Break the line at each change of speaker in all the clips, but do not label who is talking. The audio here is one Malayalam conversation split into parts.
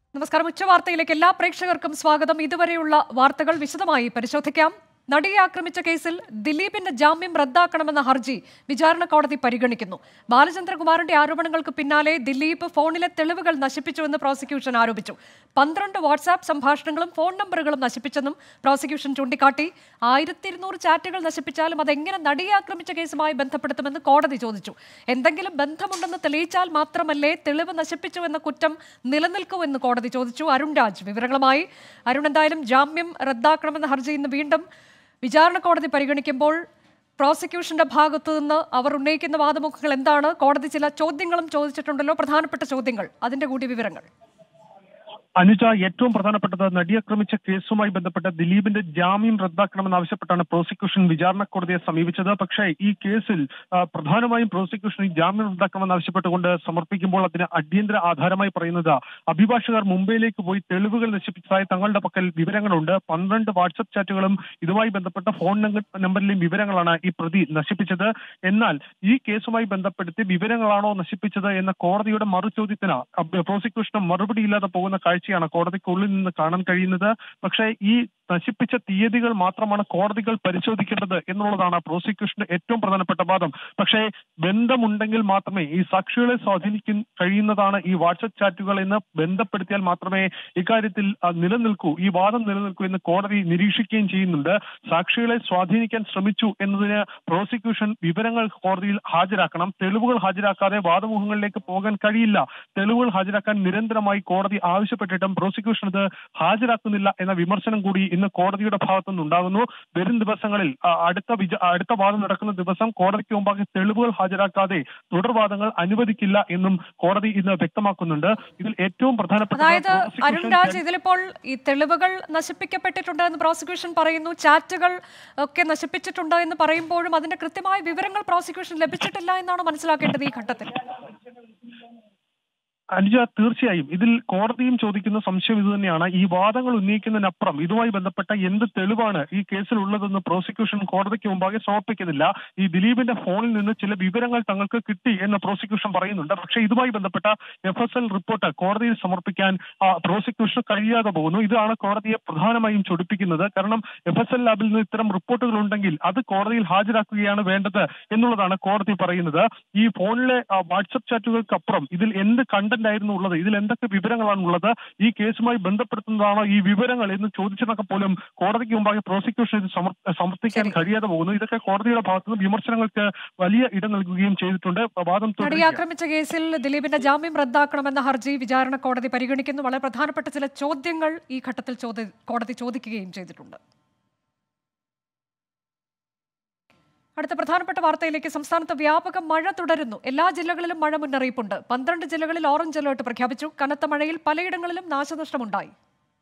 നമസ്കാരം ഉച്ചവാർത്തയിലേക്ക് എല്ലാ പ്രേക്ഷകർക്കും സ്വാഗതം ഇതുവരെയുള്ള വാർത്തകൾ വിശദമായി പരിശോധിക്കാം നടിയെ ആക്രമിച്ച കേസിൽ ദിലീപിന്റെ ജാമ്യം റദ്ദാക്കണമെന്ന ഹർജി വിചാരണ കോടതി പരിഗണിക്കുന്നു ബാലചന്ദ്രകുമാറിന്റെ ആരോപണങ്ങൾക്ക് പിന്നാലെ ദിലീപ് ഫോണിലെ തെളിവുകൾ നശിപ്പിച്ചുവെന്ന് പ്രോസിക്യൂഷൻ ആരോപിച്ചു പന്ത്രണ്ട് വാട്സാപ്പ് സംഭാഷണങ്ങളും ഫോൺ നമ്പറുകളും നശിപ്പിച്ചെന്നും പ്രോസിക്യൂഷൻ ചൂണ്ടിക്കാട്ടി ആയിരത്തി ഇരുന്നൂറ് ചാറ്റുകൾ നശിപ്പിച്ചാലും അതെങ്ങനെ നടിയെ ആക്രമിച്ച കേസുമായി ബന്ധപ്പെടുത്തുമെന്ന് കോടതി ചോദിച്ചു എന്തെങ്കിലും ബന്ധമുണ്ടെന്ന് തെളിയിച്ചാൽ മാത്രമല്ലേ തെളിവ് നശിപ്പിച്ചുവെന്ന കുറ്റം നിലനിൽക്കൂ എന്ന് കോടതി ചോദിച്ചു അരുൺ രാജ് വിവരങ്ങളുമായി അരുൺ എന്തായാലും ജാമ്യം റദ്ദാക്കണമെന്ന ഹർജി ഇന്ന് വീണ്ടും വിചാരണ കോടതി പരിഗണിക്കുമ്പോൾ പ്രോസിക്യൂഷന്റെ ഭാഗത്തു നിന്ന് അവർ ഉന്നയിക്കുന്ന വാദമുഖങ്ങൾ എന്താണ് കോടതി ചില ചോദ്യങ്ങളും ചോദിച്ചിട്ടുണ്ടല്ലോ പ്രധാനപ്പെട്ട ചോദ്യങ്ങൾ അതിന്റെ കൂടി വിവരങ്ങൾ
അനുജ ഏറ്റവും പ്രധാനപ്പെട്ടത് നടിയാക്രമിച്ച കേസുമായി ബന്ധപ്പെട്ട് ദിലീപിന്റെ ജാമ്യം റദ്ദാക്കണമെന്നാവശ്യപ്പെട്ടാണ് പ്രോസിക്യൂഷൻ വിചാരണ കോടതിയെ സമീപിച്ചത് പക്ഷേ ഈ കേസിൽ ആ, പ്രധാനമായും പ്രോസിക്യൂഷൻ ഈ ജാമ്യം റദ്ദാക്കണമെന്നാവശ്യപ്പെട്ടുകൊണ്ട് സമർപ്പിക്കുമ്പോൾ അതിന് അടിയന്തര ആധാരമായി പറയുന്നത് അഭിഭാഷകർ മുംബൈയിലേക്ക് പോയി തെളിവുകൾ നശിപ്പിച്ചതായി തങ്ങളുടെ പക്കൽ വിവരങ്ങളുണ്ട് പന്ത്രണ്ട് വാട്സപ്പ് ചാറ്റുകളും ഇതുമായി ബന്ധപ്പെട്ട ഫോൺ നമ്പ- നമ്പറിലെയും വിവരങ്ങളാണ് ഈ പ്രതി നശിപ്പിച്ചത് എന്നാൽ ഈ കേസുമായി ബന്ധപ്പെടുത്തി വിവരങ്ങളാണോ നശിപ്പിച്ചത് എന്ന കോടതിയുടെ മറുചോദ്യത്തിന് അബ് പ്രോസിക്യൂഷന് മറുപടിയില്ലാതെ പോകുന്ന കാഴ്ചയാണ് കോടതിക്കുള്ളിൽ നിന്ന് കാണാൻ കഴിയുന്നത് പക്ഷേ ഈ നശിപ്പിച്ച തീയതികൾ മാത്രമാണ് കോടതികൾ പരിശോധിക്കേണ്ടത് എന്നുള്ളതാണ് പ്രോസിക്യൂഷന്റെ ഏറ്റവും പ്രധാനപ്പെട്ട വാദം പക്ഷേ ബന്ധമുണ്ടെങ്കിൽ മാത്രമേ ഈ സാക്ഷികളെ സ്വാധീനിക്കാൻ കഴിയുന്നതാണ് ഈ വാട്സപ്പ് ചാറ്റുകൾ എന്ന് ബന്ധപ്പെടുത്തിയാൽ മാത്രമേ ഇക്കാര്യത്തിൽ ആ, നിലനിൽക്കൂ ഈ വാദം നിലനിൽക്കൂ എന്ന് കോടതി നിരീക്ഷിക്കുകയും ചെയ്യുന്നുണ്ട് സാക്ഷികളെ സ്വാധീനിക്കാൻ ശ്രമിച്ചു എന്നതിന് പ്രോസിക്യൂഷൻ വിവരങ്ങൾ കോടതിയിൽ ഹാജരാക്കണം തെളിവുകൾ ഹാജരാക്കാതെ വാദമുഖങ്ങളിലേക്ക് പോകാൻ കഴിയില്ല തെളിവുകൾ ഹാജരാക്കാൻ നിരന്തരമായി കോടതി ആവശ്യപ്പെട്ടിട്ടും പ്രോസിക്യൂഷൻ ഇത് ഹാജരാക്കുന്നില്ല എന്ന വിമർശനം കൂടി ഇന്ന് കോടതിയുടെ ഭാഗത്തു നിന്നുണ്ടാകുന്നു വരും ദിവസങ്ങളിൽ ആ, അടുത്ത വിച അടുത്ത വാദം നടക്കുന്ന ദിവസം കോടതിക്ക് മുമ്പാകെ തെളിവുകൾ ഹാജരാക്കാതെ തുടർവാദങ്ങൾ അനുവദിക്കില്ല എന്നും കോടതി ഇന്ന് വ്യക്തമാക്കുന്നുണ്ട് ഇതിൽ ഏറ്റവും പ്രധാനപ്പെട്ട
അതായത് അരുൺ രാജ് ഇതിലിപ്പോൾ ഈ തെളിവുകൾ നശിപ്പിക്കപ്പെട്ടിട്ടുണ്ട് എന്ന് പ്രോസിക്യൂഷൻ പറയുന്നു ചാറ്റുകൾ ഒക്കെ നശിപ്പിച്ചിട്ടുണ്ട് എന്ന് പറയുമ്പോഴും അതിന്റെ കൃത്യമായ വിവരങ്ങൾ പ്രോസിക്യൂഷൻ ലഭിച്ചിട്ടില്ല എന്നാണ് മനസ്സിലാക്കേണ്ടത് ഈ ഘട്ടത്തിൽ
അനുജ തീർച്ചയായും ഇതിൽ കോടതിയും ചോദിക്കുന്ന സംശയം ഇത് തന്നെയാണ് ഈ വാദങ്ങൾ ഉന്നയിക്കുന്നതിനപ്പുറം ഇതുമായി ബന്ധപ്പെട്ട എന്ത് തെളിവാണ് ഈ കേസിൽ ഉള്ളതെന്ന് പ്രോസിക്യൂഷൻ കോടതിക്ക് മുമ്പാകെ സമർപ്പിക്കുന്നില്ല ഈ ദിലീപിന്റെ ഫോണിൽ നിന്ന് ചില വിവരങ്ങൾ തങ്ങൾക്ക് കിട്ടി എന്ന് പ്രോസിക്യൂഷൻ പറയുന്നുണ്ട് പക്ഷേ ഇതുമായി ബന്ധപ്പെട്ട എഫ് എസ് എൽ റിപ്പോർട്ട് കോടതിയിൽ സമർപ്പിക്കാൻ ആ, പ്രോസിക്യൂഷന് കഴിയാതെ പോകുന്നു ഇതാണ് കോടതിയെ പ്രധാനമായും ചൊടിപ്പിക്കുന്നത് കാരണം എഫ് എസ് എൽ ലാബിൽ നിന്ന് ഇത്തരം റിപ്പോർട്ടുകൾ ഉണ്ടെങ്കിൽ അത് കോടതിയിൽ ഹാജരാക്കുകയാണ് വേണ്ടത് എന്നുള്ളതാണ് കോടതി പറയുന്നത് ഈ ഫോണിലെ ആ, വാട്സപ്പ് ചാറ്റുകൾക്കപ്പുറം ഇതിൽ എന്ത് കണ്ടന്റ് ആയിരുന്നു ഉള്ളത് ഇതിൽ എന്തൊക്കെ വിവരങ്ങളാണ് ഉള്ളത് ഈ കേസുമായി ബന്ധപ്പെടുത്തുന്നതാണോ ഈ വിവരങ്ങൾ എന്ന് ചോദിച്ചതൊക്കെ പോലും കോടതിക്ക് മുമ്പാകെ പ്രോസിക്യൂഷൻ ഇത് സമർ- സമർത്ഥിക്കാൻ
ശരി.
കഴിയാതെ പോകുന്നു ഇതൊക്കെ കോടതിയുടെ ഭാഗത്തുനിന്ന് വിമർശനങ്ങൾക്ക് വലിയ ഇടം നൽകുകയും ചെയ്തിട്ടുണ്ട് വാദം
നടിയെ
തുടരുകയാണ്
ആക്രമിച്ച കേസിൽ ദിലീപിന്റെ ജാമ്യം റദ്ദാക്കണമെന്ന ഹർജി വിചാരണ കോടതി പരിഗണിക്കുന്നു വളരെ പ്രധാനപ്പെട്ട ചില ചോദ്യങ്ങൾ ഈ ഘട്ടത്തിൽ ചോദ്യ- കോടതി ചോദിക്കുകയും ചെയ്തിട്ടുണ്ട് അടുത്ത പ്രധാനപ്പെട്ട വാർത്തയിലേക്ക് സംസ്ഥാനത്ത് വ്യാപക മഴ തുടരുന്നു എല്ലാ ജില്ലകളിലും മഴ മുന്നറിയിപ്പുണ്ട് പന്ത്രണ്ട് ജില്ലകളിൽ ഓറഞ്ച് അലേർട്ട് പ്രഖ്യാപിച്ചു കനത്ത മഴയിൽ പലയിടങ്ങളിലും നാശനഷ്ടമുണ്ടായി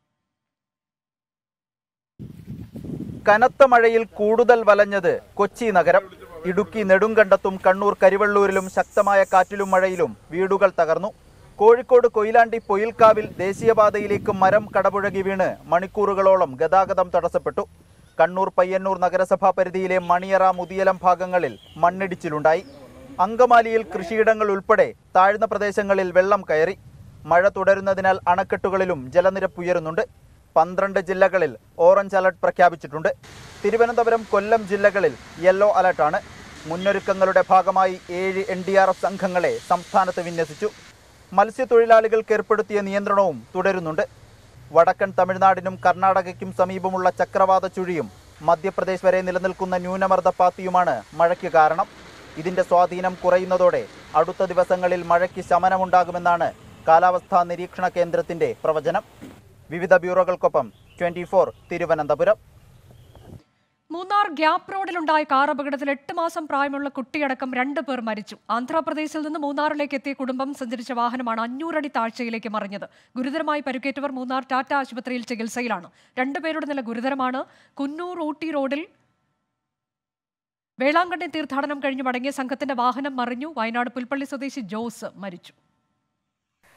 കനത്ത മഴയിൽ കൂടുതൽ വലഞ്ഞത് കൊച്ചി നഗരം ഇടുക്കി നെടുങ്കണ്ടത്തും കണ്ണൂർ കരിവള്ളൂരിലും ശക്തമായ കാറ്റിലും മഴയിലും വീടുകൾ തകർന്നു കോഴിക്കോട് കൊയിലാണ്ടി പൊയിൽക്കാവിൽ ദേശീയപാതയിലേക്ക് മരം കടപുഴകി വീണ് മണിക്കൂറുകളോളം ഗതാഗതം തടസ്സപ്പെട്ടു കണ്ണൂർ പയ്യന്നൂർ നഗരസഭാ പരിധിയിലെ മണിയറ മുതിയലം ഭാഗങ്ങളിൽ മണ്ണിടിച്ചിലുണ്ടായി അങ്കമാലിയിൽ കൃഷിയിടങ്ങൾ ഉൾപ്പെടെ താഴ്ന്ന പ്രദേശങ്ങളിൽ വെള്ളം കയറി മഴ തുടരുന്നതിനാൽ അണക്കെട്ടുകളിലും ജലനിരപ്പ് ഉയരുന്നുണ്ട് പന്ത്രണ്ട് ജില്ലകളിൽ ഓറഞ്ച് അലർട്ട് പ്രഖ്യാപിച്ചിട്ടുണ്ട് തിരുവനന്തപുരം കൊല്ലം ജില്ലകളിൽ യെല്ലോ അലർട്ടാണ് മുന്നൊരുക്കങ്ങളുടെ ഭാഗമായി ഏഴ് എൻ ഡി ആർ എഫ് സംഘങ്ങളെ സംസ്ഥാനത്ത് വിന്യസിച്ചു മത്സ്യത്തൊഴിലാളികൾക്ക് ഏർപ്പെടുത്തിയ നിയന്ത്രണവും തുടരുന്നുണ്ട് വടക്കൻ തമിഴ്നാടിനും കർണാടകയ്ക്കും സമീപമുള്ള ചക്രവാത ചുഴിയും മധ്യപ്രദേശ് വരെ നിലനിൽക്കുന്ന ന്യൂനമർദ്ദപ്പാത്തിയുമാണ് മഴയ്ക്ക് കാരണം ഇതിന്റെ സ്വാധീനം കുറയുന്നതോടെ അടുത്ത ദിവസങ്ങളിൽ മഴയ്ക്ക് ശമനമുണ്ടാകുമെന്നാണ് കാലാവസ്ഥാ നിരീക്ഷണ കേന്ദ്രത്തിന്റെ പ്രവചനം വിവിധ ബ്യൂറോകൾക്കൊപ്പം ട്വന്റി തിരുവനന്തപുരം
മൂന്നാർ ഗ്യാപ് റോഡിലുണ്ടായ കാർ അപകടത്തിൽ എട്ട് മാസം പ്രായമുള്ള കുട്ടിയടക്കം രണ്ട് പേർ മരിച്ചു ആന്ധ്രാപ്രദേശിൽ നിന്ന് മൂന്നാറിലേക്ക് എത്തിയ കുടുംബം സഞ്ചരിച്ച വാഹനമാണ് അഞ്ഞൂറടി താഴ്ചയിലേക്ക് മറിഞ്ഞത് ഗുരുതരമായി പരുക്കേറ്റവർ മൂന്നാർ ടാറ്റ ആശുപത്രിയിൽ ചികിത്സയിലാണ് രണ്ടുപേരുടെ നില ഗുരുതരമാണ് കുന്നൂർ ഊട്ടി റോഡിൽ വേളാങ്കണ്ണി തീർത്ഥാടനം കഴിഞ്ഞ് മടങ്ങിയ സംഘത്തിന്റെ വാഹനം മറിഞ്ഞു വയനാട് പുൽപ്പള്ളി സ്വദേശി ജോസ് മരിച്ചു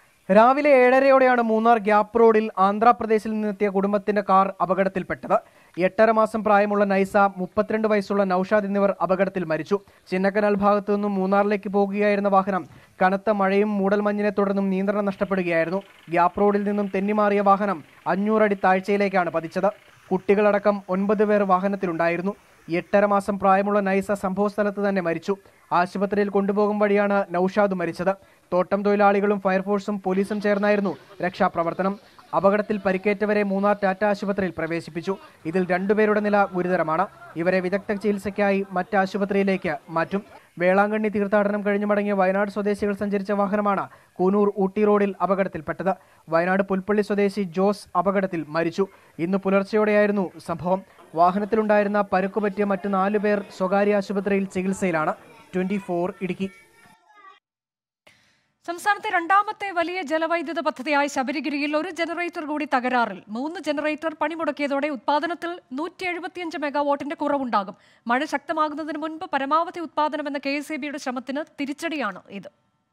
രാവിലെ ഏഴരയോടെയാണ് മൂന്നാർ ഗ്യാപ്പ് റോഡിൽ ആന്ധ്രാപ്രദേശിൽ നിന്നെത്തിയ കുടുംബത്തിന്റെ കാർ അപകടത്തിൽപ്പെട്ടത് എട്ടര മാസം പ്രായമുള്ള നൈസ മുപ്പത്തിരണ്ട് വയസ്സുള്ള നൌഷാദ് എന്നിവർ അപകടത്തിൽ മരിച്ചു ചിന്നക്കനാൽ ഭാഗത്തു നിന്നും മൂന്നാറിലേക്ക് പോകുകയായിരുന്ന വാഹനം കനത്ത മഴയും മൂടൽമഞ്ഞിനെ തുടർന്നും നിയന്ത്രണം നഷ്ടപ്പെടുകയായിരുന്നു ഗ്യാപ് റോഡിൽ നിന്നും തെന്നിമാറിയ വാഹനം അഞ്ഞൂറടി താഴ്ചയിലേക്കാണ് പതിച്ചത് കുട്ടികളടക്കം ഒൻപത് പേർ വാഹനത്തിലുണ്ടായിരുന്നു എട്ടര മാസം പ്രായമുള്ള നൈസ സംഭവസ്ഥലത്ത് തന്നെ മരിച്ചു ആശുപത്രിയിൽ കൊണ്ടുപോകും വഴിയാണ് നൌഷാദ് മരിച്ചത് തോട്ടം തൊഴിലാളികളും ഫയർഫോഴ്സും പോലീസും ചേർന്നായിരുന്നു രക്ഷാപ്രവർത്തനം അപകടത്തിൽ പരിക്കേറ്റവരെ മൂന്നാർ ടാറ്റ ആശുപത്രിയിൽ പ്രവേശിപ്പിച്ചു ഇതിൽ രണ്ടുപേരുടെ നില ഗുരുതരമാണ് ഇവരെ വിദഗ്ധ ചികിത്സയ്ക്കായി മറ്റ് ആശുപത്രിയിലേക്ക് മാറ്റും വേളാങ്കണ്ണി തീർത്ഥാടനം കഴിഞ്ഞു മടങ്ങിയ വയനാട് സ്വദേശികൾ സഞ്ചരിച്ച വാഹനമാണ് കൂനൂർ ഊട്ടി റോഡിൽ അപകടത്തിൽപ്പെട്ടത് വയനാട് പുൽപ്പള്ളി സ്വദേശി ജോസ് അപകടത്തിൽ മരിച്ചു ഇന്ന് പുലർച്ചെയോടെയായിരുന്നു സംഭവം വാഹനത്തിലുണ്ടായിരുന്ന പരുക്കുപറ്റിയ മറ്റ് നാലുപേർ സ്വകാര്യ ആശുപത്രിയിൽ ചികിത്സയിലാണ് ട്വന്റി ഇടുക്കി
സംസ്ഥാനത്തെ രണ്ടാമത്തെ വലിയ ജലവൈദ്യുത പദ്ധതിയായ ശബരിഗിരിയിൽ ഒരു ജനറേറ്റർ കൂടി തകരാറിൽ മൂന്ന് ജനറേറ്റർ പണിമുടക്കിയതോടെ ഉത്പാദനത്തിൽ നൂറ്റി എഴുപത്തിയഞ്ച് മെഗാവാട്ടിന്റെ കുറവുണ്ടാകും മഴ ശക്തമാകുന്നതിന് മുൻപ് പരമാവധി ഉത്പാദനം എന്ന കെ എസ് ശ്രമത്തിന് തിരിച്ചടിയാണ് ഇത്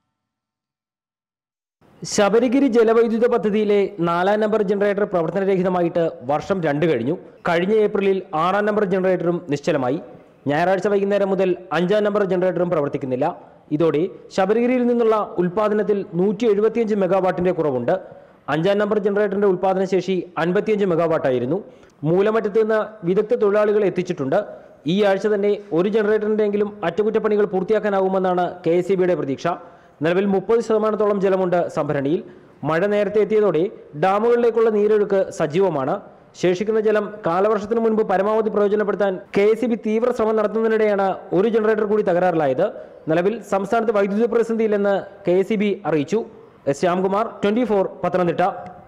ശബരിഗിരി ജലവൈദ്യുത പദ്ധതിയിലെ നാലാം നമ്പർ ജനറേറ്റർ പ്രവർത്തനരഹിതമായിട്ട് വർഷം രണ്ട് കഴിഞ്ഞു കഴിഞ്ഞ ഏപ്രിലിൽ ആറാം നമ്പർ ജനറേറ്ററും നിശ്ചലമായി ഞായറാഴ്ച വൈകുന്നേരം മുതൽ അഞ്ചാം നമ്പർ ജനറേറ്ററും പ്രവർത്തിക്കുന്നില്ല ഇതോടെ ശബരിഗിരിയിൽ നിന്നുള്ള ഉൽപ്പാദനത്തിൽ നൂറ്റി എഴുപത്തിയഞ്ച് മെഗാവാട്ടിന്റെ കുറവുണ്ട് അഞ്ചാം നമ്പർ ജനറേറ്ററിന്റെ ഉൽപ്പാദന ശേഷി അൻപത്തിയഞ്ച് മെഗാവാട്ടായിരുന്നു മൂലമറ്റത്ത് നിന്ന് വിദഗ്ധ തൊഴിലാളികളെ എത്തിച്ചിട്ടുണ്ട് ഈ ആഴ്ച തന്നെ ഒരു ജനറേറ്ററിന്റെയെങ്കിലും അറ്റകുറ്റപ്പണികൾ പൂർത്തിയാക്കാനാവുമെന്നാണ് കെ എസ് പ്രതീക്ഷ നിലവിൽ മുപ്പത് ശതമാനത്തോളം ജലമുണ്ട് സംഭരണിയിൽ മഴ നേരത്തെ എത്തിയതോടെ ഡാമുകളിലേക്കുള്ള നീരൊഴുക്ക് സജീവമാണ് ശേഷിക്കുന്ന ജലം കാലവർഷത്തിന് മുൻപ് പരമാവധി പ്രയോജനപ്പെടുത്താൻ കെ എസ് തീവ്ര ശ്രമം നടത്തുന്നതിനിടെയാണ് ഒരു ജനറേറ്റർ കൂടി തകരാറിലായത് നിലവിൽ സംസ്ഥാനത്ത് വൈദ്യുതി പ്രതിസന്ധിയില്ലെന്ന് കെ എസ് അറിയിച്ചു S Shyamkumar twenty four Pathanamthitta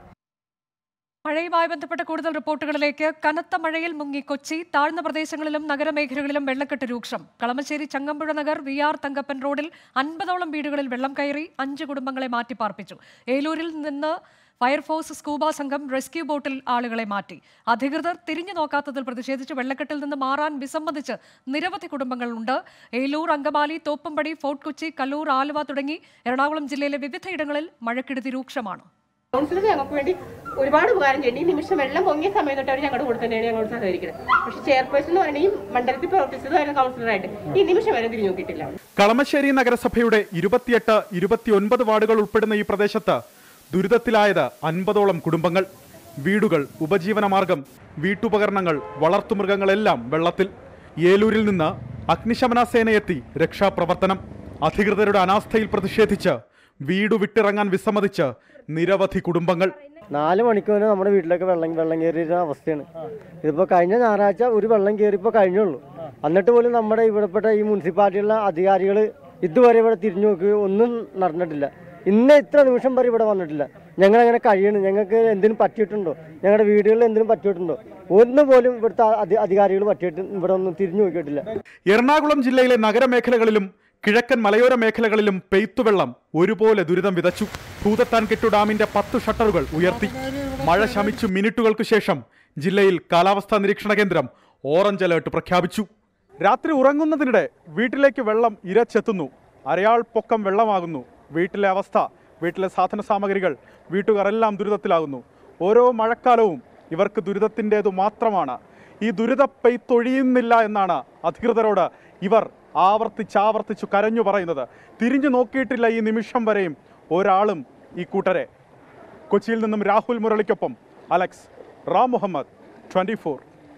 മഴയുമായി ബന്ധപ്പെട്ട കൂടുതൽ റിപ്പോർട്ടുകളിലേക്ക് കനത്ത മഴയിൽ മുങ്ങി കൊച്ചി താഴ്ന്ന പ്രദേശങ്ങളിലും നഗരമേഖലകളിലും വെള്ളക്കെട്ട് രൂക്ഷം കളമശ്ശേരി ചങ്ങമ്പുഴ നഗർ വി ആർ തങ്കപ്പൻ റോഡിൽ അൻപതോളം വീടുകളിൽ വെള്ളം കയറി അഞ്ച് കുടുംബങ്ങളെ മാറ്റിപ്പാർപ്പിച്ചു ഏലൂരിൽ നിന്ന് ഫയർഫോഴ്സ് സ്കൂബ സംഘം റെസ്ക്യൂ ബോട്ടിൽ ആളുകളെ മാറ്റി അധികൃതർ തിരിഞ്ഞു നോക്കാത്തതിൽ പ്രതിഷേധിച്ച് വെള്ളക്കെട്ടിൽ നിന്ന് മാറാൻ വിസമ്മതിച്ച് നിരവധി കുടുംബങ്ങളുണ്ട് ഏലൂർ അങ്കമാലി തോപ്പുംപടി ഫോർട്ട് കൊച്ചി കല്ലൂർ ആലുവ തുടങ്ങി എറണാകുളം ജില്ലയിലെ വിവിധയിടങ്ങളിൽ മഴക്കെടുതി രൂക്ഷമാണ്
കൗൺസിലർ ഞങ്ങൾക്ക് വേണ്ടി ഒരുപാട് ഉപകാരം ചെയ്യേണ്ടി ഈ നിമിഷം വെള്ളം പൊങ്ങിയ സമയത്ത് തൊട്ട് അവർ ഞങ്ങളുടെ കൂടെ തന്നെയാണ് ഞങ്ങളോട് സഹകരിക്കുന്നത് പക്ഷേ ചെയർപേഴ്സൺ എന്ന് പറയുന്നത് ഈ മണ്ഡലത്തിൽ പ്രവർത്തിച്ചതായിരുന്നു കൗൺസിലറായിട്ട് ഈ നിമിഷം വരെ തിരിഞ്ഞു നോക്കിയിട്ടില്ല
കളമശ്ശേരി നഗരസഭയുടെ ഇരുപത്തിയെട്ട് ഇരുപത്തിയൊൻപത് വാർഡുകൾ ഉൾപ്പെടുന്ന ഈ പ്രദേശത്ത് ദുരിതത്തിലായത് അൻപതോളം കുടുംബങ്ങൾ വീടുകൾ ഉപജീവനമാർഗം വീട്ടുപകരണങ്ങൾ വളർത്തുമൃഗങ്ങളെല്ലാം വെള്ളത്തിൽ ഏലൂരിൽ നിന്ന് അഗ്നിശമന സേനയെത്തി രക്ഷാപ്രവർത്തനം അധികൃതരുടെ അനാസ്ഥയിൽ പ്രതിഷേധിച്ച് വീടു വിട്ടിറങ്ങാൻ വിസമ്മതിച്ച് നിരവധി കുടുംബങ്ങൾ
നാല് മണിക്കൂർ നമ്മുടെ വീട്ടിലേക്ക് വെള്ളം വെള്ളം കയറിയ അവസ്ഥയാണ് ഇതിപ്പോൾ കഴിഞ്ഞ ഞായറാഴ്ച ഒരു വെള്ളം കയറിയപ്പോൾ കഴിഞ്ഞുള്ളൂ എന്നിട്ട് പോലും നമ്മുടെ ഇവിടെപ്പെട്ട ഈ മുനിസിപ്പാലിറ്റിയിലുള്ള അധികാരികൾ ഇതുവരെ ഇവിടെ തിരിഞ്ഞു നോക്കുക ഒന്നും നടന്നിട്ടില്ല ഇന്ന് ഇത്ര നിമിഷം വരെ ഇവിടെ വന്നിട്ടില്ല ഞങ്ങൾ അങ്ങനെ കഴിയണം ഞങ്ങൾക്ക് എന്തിനും പറ്റിയിട്ടുണ്ടോ ഞങ്ങളുടെ വീടുകളിൽ എന്തിനും പറ്റിയിട്ടുണ്ടോ ഒന്ന് പോലും ഇവിടുത്തെ അധി- അധികാരികൾ പറ്റിയിട്ട് ഇവിടെ ഒന്നും തിരിഞ്ഞു നോക്കിയിട്ടില്ല
എറണാകുളം ജില്ലയിലെ നഗരമേഖലകളിലും കിഴക്കൻ മലയോര മേഖലകളിലും പെയ്ത്തുവെള്ളം ഒരുപോലെ ദുരിതം വിതച്ചു ഭൂതത്താൻകെട്ടു ഡാമിന്റെ പത്ത് ഷട്ടറുകൾ ഉയർത്തി മഴ ശമിച്ചു മിനിറ്റുകൾക്ക് ശേഷം ജില്ലയിൽ കാലാവസ്ഥാ നിരീക്ഷണ കേന്ദ്രം ഓറഞ്ച് അലേർട്ട് പ്രഖ്യാപിച്ചു രാത്രി ഉറങ്ങുന്നതിനിടെ വീട്ടിലേക്ക് വെള്ളം ഇരച്ചെത്തുന്നു അരയാൾ പൊക്കം വെള്ളമാകുന്നു വീട്ടിലെ അവസ്ഥ വീട്ടിലെ സാധന സാമഗ്രികൾ വീട്ടുകാർ എല്ലാം ദുരിതത്തിലാകുന്നു ഓരോ മഴക്കാലവും ഇവർക്ക് ദുരിതത്തിൻ്റേതു മാത്രമാണ് ഈ ദുരിത പെയ്ത്തൊഴിയുന്നില്ല എന്നാണ് അധികൃതരോട് ഇവർ ആവർത്തിച്ചാവർത്തിച്ചു കരഞ്ഞു പറയുന്നത് തിരിഞ്ഞു നോക്കിയിട്ടില്ല ഈ നിമിഷം വരെയും ഒരാളും ഈ കൂട്ടരെ കൊച്ചിയിൽ നിന്നും രാഹുൽ മുരളിക്കൊപ്പം Alex Ram Muhammad twenty four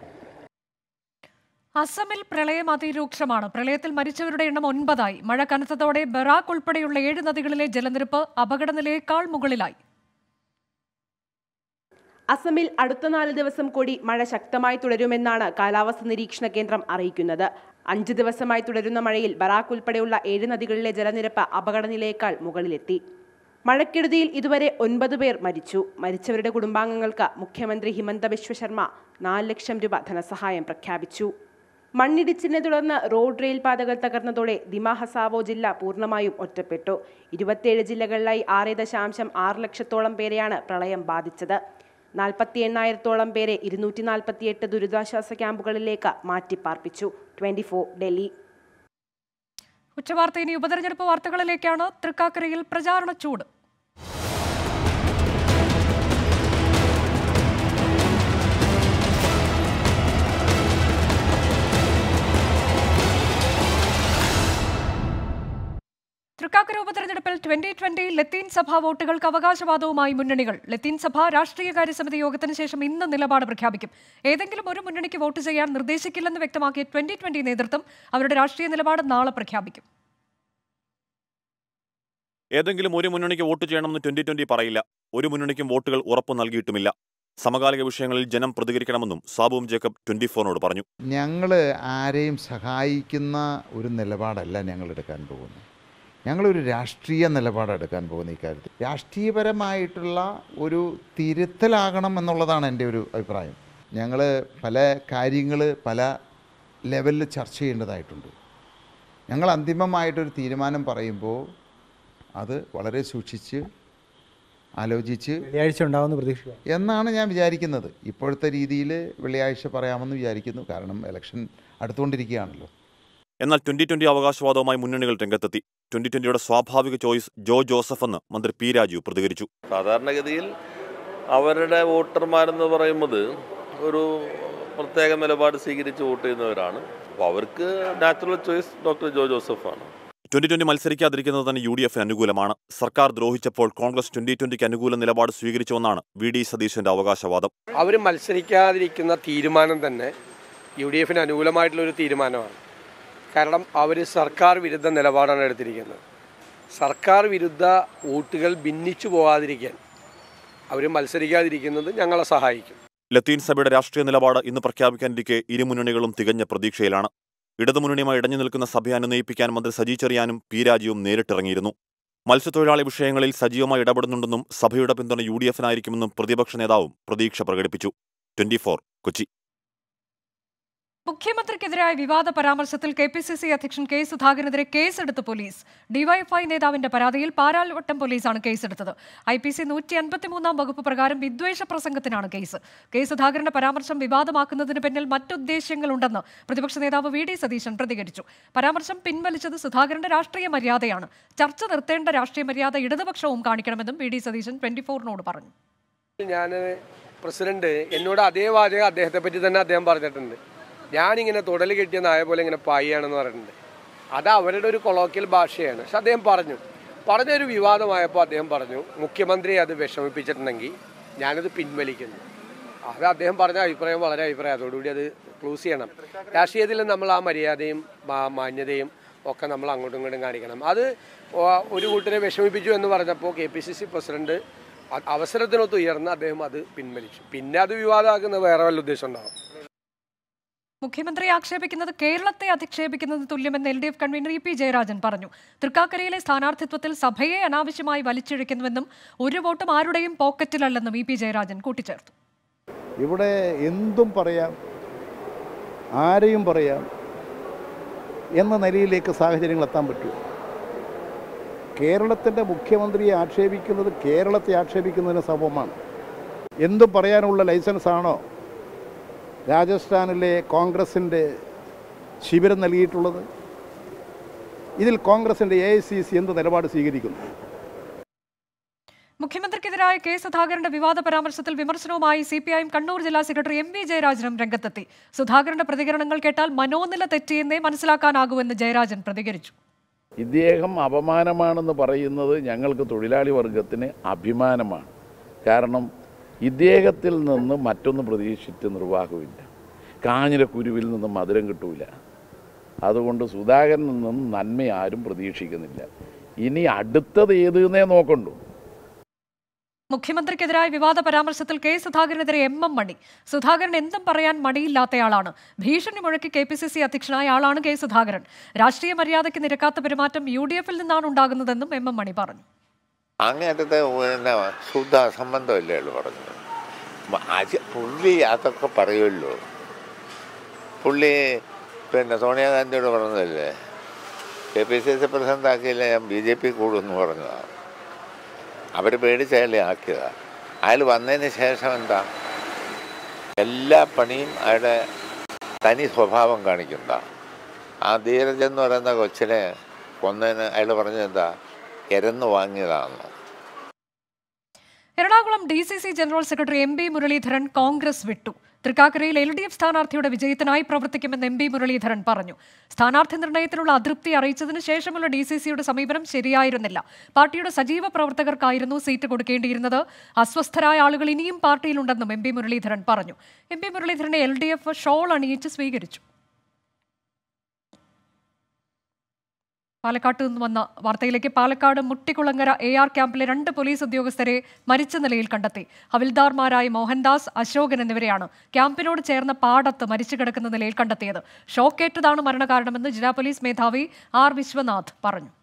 അസമിൽ പ്രളയം അതിരൂക്ഷമാണ് പ്രളയത്തിൽ മരിച്ചവരുടെ എണ്ണം ഒൻപതായി മഴ കനത്തതോടെ ബറാക്ക് ഉൾപ്പെടെയുള്ള ഏഴ് നദികളിലെ ജലനിരപ്പ് അപകടനിലയേക്കാൾ മുകളിലായി
അസമിൽ അടുത്ത നാല് ദിവസം കൂടി മഴ ശക്തമായി തുടരുമെന്നാണ് കാലാവസ്ഥ നിരീക്ഷണ കേന്ദ്രം അറിയിക്കുന്നത് അഞ്ച് ദിവസമായി തുടരുന്ന മഴയിൽ ബറാക്ക് ഉൾപ്പെടെയുള്ള ഏഴ് നദികളിലെ ജലനിരപ്പ് അപകടനിലയേക്കാൾ മുകളിലെത്തി മഴക്കെടുതിയിൽ ഇതുവരെ ഒൻപത് പേർ മരിച്ചു മരിച്ചവരുടെ കുടുംബാംഗങ്ങൾക്ക് മുഖ്യമന്ത്രി ഹിമന്ത ബിശ്വ ശർമ്മ നാല് ലക്ഷം രൂപ ധനസഹായം പ്രഖ്യാപിച്ചു മണ്ണിടിച്ചിലിനെ തുടർന്ന് റോഡ് റെയിൽ പാതകൾ തകർന്നതോടെ ദിമ ഹസാവോ ജില്ല പൂർണ്ണമായും ഒറ്റപ്പെട്ടു ഇരുപത്തിയേഴ് ജില്ലകളിലായി ആറ് ദശാംശം ആറ് ലക്ഷത്തോളം പേരെയാണ് പ്രളയം ബാധിച്ചത് നാൽപ്പത്തി എണ്ണായിരത്തോളം പേരെ ഇരുന്നൂറ്റി നാൽപ്പത്തിയെട്ട് ദുരിതാശ്വാസ ക്യാമ്പുകളിലേക്ക് മാറ്റിപ്പാർപ്പിച്ചു ട്വന്റി ഫോർ ഡൽഹി
ഉച്ചവാർത്ത ഇനി ഉപതെരഞ്ഞെടുപ്പ് വാർത്തകളിലേക്കാണ് തൃക്കാക്കരയിൽ പ്രചാരണ ചൂട് ട്വന്റി ട്വന്റി ലത്തീൻ സഭ വോട്ടുകൾക്ക് അവകാശവാദവുമായി മുന്നണികൾ ലത്തീൻ സഭ രാഷ്ട്രീയകാര്യ സമിതി യോഗത്തിന് ശേഷം ഇന്ന് നിലപാട് പ്രഖ്യാപിക്കും ഏതെങ്കിലും ഒരു മുന്നണിക്ക് വോട്ട് ചെയ്യാൻ നിർദ്ദേശിക്കില്ലെന്ന് വ്യക്തമാക്കിയ ട്വന്റി ട്വന്റി നേതൃത്വം അവരുടെ രാഷ്ട്രീയ നിലപാട് നാളെ പ്രഖ്യാപിക്കും
ഏതെങ്കിലും ഒരു മുന്നണിക്ക് വോട്ട് ചെയ്യണമെന്ന് ട്വന്റി ട്വന്റി പറയില്ല ഒരു മുന്നണിക്കും വോട്ടുകൾ ഉറപ്പു നൽകിയിട്ടുമില്ല സമകാലിക വിഷയങ്ങളിൽ ജനം പ്രതികരിക്കണമെന്നും സാബുവും ജേക്കബ് ട്വന്റി ഫോറിനോട് പറഞ്ഞു
ഞങ്ങൾ ആരെയും സഹായിക്കുന്ന ഒരു നിലപാടല്ല ഞങ്ങൾ എടുക്കാൻ പോകുന്നത് ഞങ്ങളൊരു രാഷ്ട്രീയ നിലപാട് എടുക്കാൻ പോകുന്ന ഇക്കാര്യത്തിൽ രാഷ്ട്രീയപരമായിട്ടുള്ള ഒരു തിരുത്തലാകണം എന്നുള്ളതാണ് എൻ്റെ ഒരു അഭിപ്രായം ഞങ്ങൾ പല കാര്യങ്ങൾ പല ലെവലിൽ ചർച്ച ചെയ്യേണ്ടതായിട്ടുണ്ട് ഞങ്ങൾ അന്തിമമായിട്ടൊരു തീരുമാനം പറയുമ്പോൾ അത് വളരെ സൂക്ഷിച്ച് ആലോചിച്ച്
വെള്ളിയാഴ്ച ഉണ്ടാവുമെന്ന് പ്രതീക്ഷിക്കുക
എന്നാണ് ഞാൻ വിചാരിക്കുന്നത് ഇപ്പോഴത്തെ രീതിയിൽ വെള്ളിയാഴ്ച പറയാമെന്ന് വിചാരിക്കുന്നു കാരണം ഇലക്ഷൻ അടുത്തുകൊണ്ടിരിക്കുകയാണല്ലോ
എന്നാൽ ട്വന്റി ട്വന്റി അവകാശവാദവുമായി മുന്നണികൾ രംഗത്തെത്തി ട്വന്റി ട്വന്റിയുടെ സ്വാഭാവിക ചോയ്സ് ജോ ജോസഫ് എന്ന് മന്ത്രി പി രാജു പ്രതികരിച്ചു
സാധാരണഗതിയിൽ അവരുടെ വോട്ടർമാരെന്ന് പറയുന്നത് ഒരു പ്രത്യേക നിലപാട് സ്വീകരിച്ച് വോട്ട് ചെയ്യുന്നവരാണ് അപ്പോൾ അവർക്ക് നാച്ചുറൽ ചോയ്സ് ഡോക്ടർ ജോ ജോസഫാണ്
ട്വന്റി ട്വന്റി മത്സരിക്കാതിരിക്കുന്നത് തന്നെ യു ഡി എഫിന് അനുകൂലമാണ് സർക്കാർ ദ്രോഹിച്ചപ്പോൾ കോൺഗ്രസ് ട്വന്റി ട്വന്റിക്ക് അനുകൂല നിലപാട് സ്വീകരിച്ചുവെന്നാണ് വി ഡി സതീശന്റെ അവകാശവാദം
അവർ മത്സരിക്കാതിരിക്കുന്ന തീരുമാനം തന്നെ യു ഡി എഫിന് അനുകൂലമായിട്ടുള്ളൊരു തീരുമാനമാണ് കാരണം അവർ സർക്കാർ വിരുദ്ധ നിലപാടാണ് എടുത്തിരിക്കുന്നത് സർക്കാർ വിരുദ്ധ വോട്ടുകൾ ഭിന്നിച്ചു പോകാതിരിക്കാൻ അവർ മത്സരിക്കാതിരിക്കുന്നത് ഞങ്ങളെ സഹായിക്കും
ലത്തീൻ സഭയുടെ രാഷ്ട്രീയ നിലപാട് ഇന്ന് പ്രഖ്യാപിക്കാനിരിക്കെ ഇരു മുന്നണികളും തികഞ്ഞ പ്രതീക്ഷയിലാണ് ഇടതുമുന്നണിയുമായി ഇടഞ്ഞു നിൽക്കുന്ന സഭയെ അനുനയിപ്പിക്കാൻ മന്ത്രി സജി ചെറിയാനും പി രാജുവും നേരിട്ടിറങ്ങിയിരുന്നു മത്സ്യത്തൊഴിലാളി വിഷയങ്ങളിൽ സജീവമായി ഇടപെടുന്നുണ്ടെന്നും സഭയുടെ പിന്തുണ യു ഡി എഫിനായിരിക്കുമെന്നും പ്രതിപക്ഷ നേതാവും പ്രതീക്ഷ പ്രകടിപ്പിച്ചു ട്വന്റി കൊച്ചി
മുഖ്യമന്ത്രിക്കെതിരായ വിവാദ പരാമർശത്തിൽ കെ പി സി സി അധ്യക്ഷൻ കെ സുധാകരനെതിരെ കേസെടുത്ത് പോലീസ് ഡിവൈഎഫ്ഐ നേതാവിന്റെ പരാതിയിൽ പാരാൽവട്ടം പോലീസാണ് കേസെടുത്തത് ഐ പി സി നൂറ്റി അൻപത്തിമൂന്നാം വകുപ്പ് പ്രകാരം വിദ്വേഷ പ്രസംഗത്തിനാണ് കേസ് കെ സുധാകരന്റെ പരാമർശം വിവാദമാക്കുന്നതിന് പിന്നിൽ മറ്റുദ്ദേശങ്ങളുണ്ടെന്ന് പ്രതിപക്ഷ നേതാവ് വി ഡി സതീശൻ പ്രതികരിച്ചു പരാമർശം പിൻവലിച്ചത് സുധാകരന്റെ രാഷ്ട്രീയ മര്യാദയാണ് ചർച്ച നിർത്തേണ്ട രാഷ്ട്രീയ മര്യാദ ഇടതുപക്ഷവും കാണിക്കണമെന്നും വി ഡി സതീശൻ ട്വന്റി ഫോറിനോട് പറഞ്ഞു
ഞാൻ പ്രസിഡന്റ് എന്നോട് അതേ വാചകം അദ്ദേഹത്തെ പറ്റി തന്നെ അദ്ദേഹം പറഞ്ഞിട്ടുണ്ട് ഞാനിങ്ങനെ തുടൽ കെട്ടിയ നായ പോലെ ഇങ്ങനെ പായിയാണെന്ന് പറഞ്ഞിട്ടുണ്ട് അത് അവരുടെ ഒരു കൊളോക്കിയൽ ഭാഷയാണ് പക്ഷെ അദ്ദേഹം പറഞ്ഞു പറഞ്ഞൊരു വിവാദമായപ്പോൾ അദ്ദേഹം പറഞ്ഞു മുഖ്യമന്ത്രിയെ അത് വിഷമിപ്പിച്ചിട്ടുണ്ടെങ്കിൽ ഞാനത് പിൻവലിക്കുന്നു അത് അദ്ദേഹം പറഞ്ഞ അഭിപ്രായം വളരെ അഭിപ്രായം അതോടുകൂടി അത് ക്ലൂസ് ചെയ്യണം രാഷ്ട്രീയത്തിൽ നമ്മൾ ആ മര്യാദയും മാ- മാന്യതയും ഒക്കെ നമ്മൾ അങ്ങോട്ടും ഇങ്ങോട്ടും കാണിക്കണം അത് ഒ- ഒരു കൂട്ടരെ വിഷമിപ്പിച്ചു എന്ന് പറഞ്ഞപ്പോൾ K P C C president അ- അവസരത്തിനൊത്ത് ഉയർന്ന് അദ്ദേഹം അത് പിൻവലിച്ചു പിന്നെ അത് വിവാദമാക്കുന്നത് വേറെ വല്ല ഉദ്ദേശം ഉണ്ടാവും
മുഖ്യമന്ത്രി ആക്ഷേപിക്കുന്നത് കേരളത്തെ അധിക്ഷേപിക്കുന്നത് തുല്യമെന്ന് L D F convener E P Jayarajan പറഞ്ഞു തൃക്കാക്കരയിലെ സ്ഥാനാർത്ഥിത്വത്തിൽ സഭയെ അനാവശ്യമായി വലിച്ചിഴയ്ക്കുന്നുവെന്നും ഒരു വോട്ടും ആരുടെയും പോക്കറ്റിലല്ലെന്നും ഇ പി ജയരാജൻ കൂട്ടിച്ചേർത്തു
ഇവിടെ എന്തും പറയാം ആരെയും പറയാം എന്ന നിലയിലേക്ക് സാഹചര്യങ്ങൾ എത്താൻ പറ്റും കേരളത്തിൻ്റെ മുഖ്യമന്ത്രിയെ ആക്ഷേപിക്കുന്നത് കേരളത്തെ ആക്ഷേപിക്കുന്നതിന് സമമാണ് എന്തും പറയാനുള്ള ലൈസൻസ് ആണോ രാജസ്ഥാനിലെ കോൺഗ്രസിൻ്റെ ശിബിരം നൽകിയിട്ടുള്ളത് ഇതിൽ കോൺഗ്രസിൻ്റെ എ ഐ സി സി എന്ത് നിലപാട് സ്വീകരിക്കുന്നു
മുഖ്യമന്ത്രിക്കെതിരായ കെ സുധാകരന്റെ വിവാദ പരാമർശത്തിൽ വിമർശനവുമായി C P I M Kannur ജില്ലാ സെക്രട്ടറി എം വി ജയരാജനും രംഗത്തെത്തി സുധാകരന്റെ പ്രതികരണങ്ങൾ കേട്ടാൽ മനോനില തെറ്റിയെന്നേ മനസ്സിലാക്കാനാകൂവെന്ന് ജയരാജൻ പ്രതികരിച്ചു
ഇദ്ദേഹം അപമാനമാണെന്ന് പറയുന്നത് ഞങ്ങൾക്ക് തൊഴിലാളി വർഗത്തിന് അഭിമാനമാണ് കാരണം ഇദ്ദേഹത്തിൽ നിന്ന് മറ്റൊന്ന് പ്രതീക്ഷിച്ച് നിർവാഹമില്ല കാഞ്ഞിരക്കുരുവിൽ നിന്ന് മധുരം കിട്ടൂല അതുകൊണ്ട് സുധാകരനിൽ നിന്നും നന്മ ആരും പ്രതീക്ഷിക്കുന്നില്ല ഇനി അടുത്തത് ഏതെന്നേ നോക്കണ്ടു
മുഖ്യമന്ത്രിക്കെതിരായ വിവാദ പരാമർശത്തിൽ കെ സുധാകരനെതിരെ എം എം മണി സുധാകരൻ എന്തും പറയാൻ മടിയില്ലാത്തയാളാണ് ഭീഷണി മുഴക്കി കെ പി സി സി അധ്യക്ഷനായ ആളാണ് കെ സുധാകരൻ രാഷ്ട്രീയ മര്യാദയ്ക്ക് നിരക്കാത്ത പെരുമാറ്റം യു ഡി എഫിൽ നിന്നാണ് ഉണ്ടാകുന്നതെന്നും എം എം മണി പറഞ്ഞു
അങ്ങേറ്റത്തെ പിന്നെ ശുദ്ധ സംബന്ധമല്ലേ ഉള്ളു പറഞ്ഞത് മ- അത് പുള്ളി അതൊക്കെ പറയുമല്ലോ പുള്ളി പിന്നെ സോണിയാഗാന്ധിയോട് പറഞ്ഞതല്ലേ K P C C president ആക്കിയില്ല ഞാൻ ബി ജെ പി കൂടുമെന്ന് പറഞ്ഞതാണ് അവർ പേടിച്ചയാളെ ആക്കിയതാണ് അയാൾ വന്നതിന് ശേഷം എന്താ എല്ലാ പണിയും അയാളുടെ തനി സ്വഭാവം കാണിക്കുന്നതാ ആ ധീരജ് എന്ന് പറയുന്ന കൊച്ചിനെ കൊന്നതിന് അയാൾ പറഞ്ഞത് എന്താ ഇരന്ന് വാങ്ങിയതാണെന്ന്
Ernakulam D C C general secretary M P Muraleedharan Congress വിട്ടു തൃക്കാക്കരയിൽ എൽ ഡി എഫ് സ്ഥാനാർത്ഥിയുടെ വിജയത്തിനായി പ്രവർത്തിക്കുമെന്ന് എം പി മുരളീധരൻ പറഞ്ഞു സ്ഥാനാർത്ഥി നിർണയത്തിലുള്ള അതൃപ്തി അറിയിച്ചതിന് ശേഷമുള്ള ഡി സി സിയുടെ സമീപനം ശരിയായിരുന്നില്ല പാർട്ടിയുടെ സജീവ പ്രവർത്തകർക്കായിരുന്നു സീറ്റ് കൊടുക്കേണ്ടിയിരുന്നത് അസ്വസ്ഥരായ ആളുകൾ ഇനിയും പാർട്ടിയിലുണ്ടെന്നും എം പി മുരളീധരൻ പറഞ്ഞു എം പി മുരളീധരനെ എൽ ഡി എഫ് ഷോൾ അണിയിച്ച് സ്വീകരിച്ചു പാലക്കാട്ട് നിന്ന് വന്ന വാർത്തയിലേക്ക് പാലക്കാട് മുട്ടിക്കുളങ്ങര എ ആർ ക്യാമ്പിലെ രണ്ട് പോലീസ് ഉദ്യോഗസ്ഥരെ മരിച്ച നിലയിൽ കണ്ടെത്തി ഹവിൽദാർമാരായ മോഹൻദാസ് അശോകൻ എന്നിവരെയാണ് ക്യാമ്പിനോട് ചേർന്ന പാടത്ത് മരിച്ചു കിടക്കുന്ന നിലയിൽ കണ്ടെത്തിയത് ഷോക്കേറ്റതാണ് മരണകാരണമെന്ന് ജില്ലാ പോലീസ് മേധാവി ആർ വിശ്വനാഥ് പറഞ്ഞു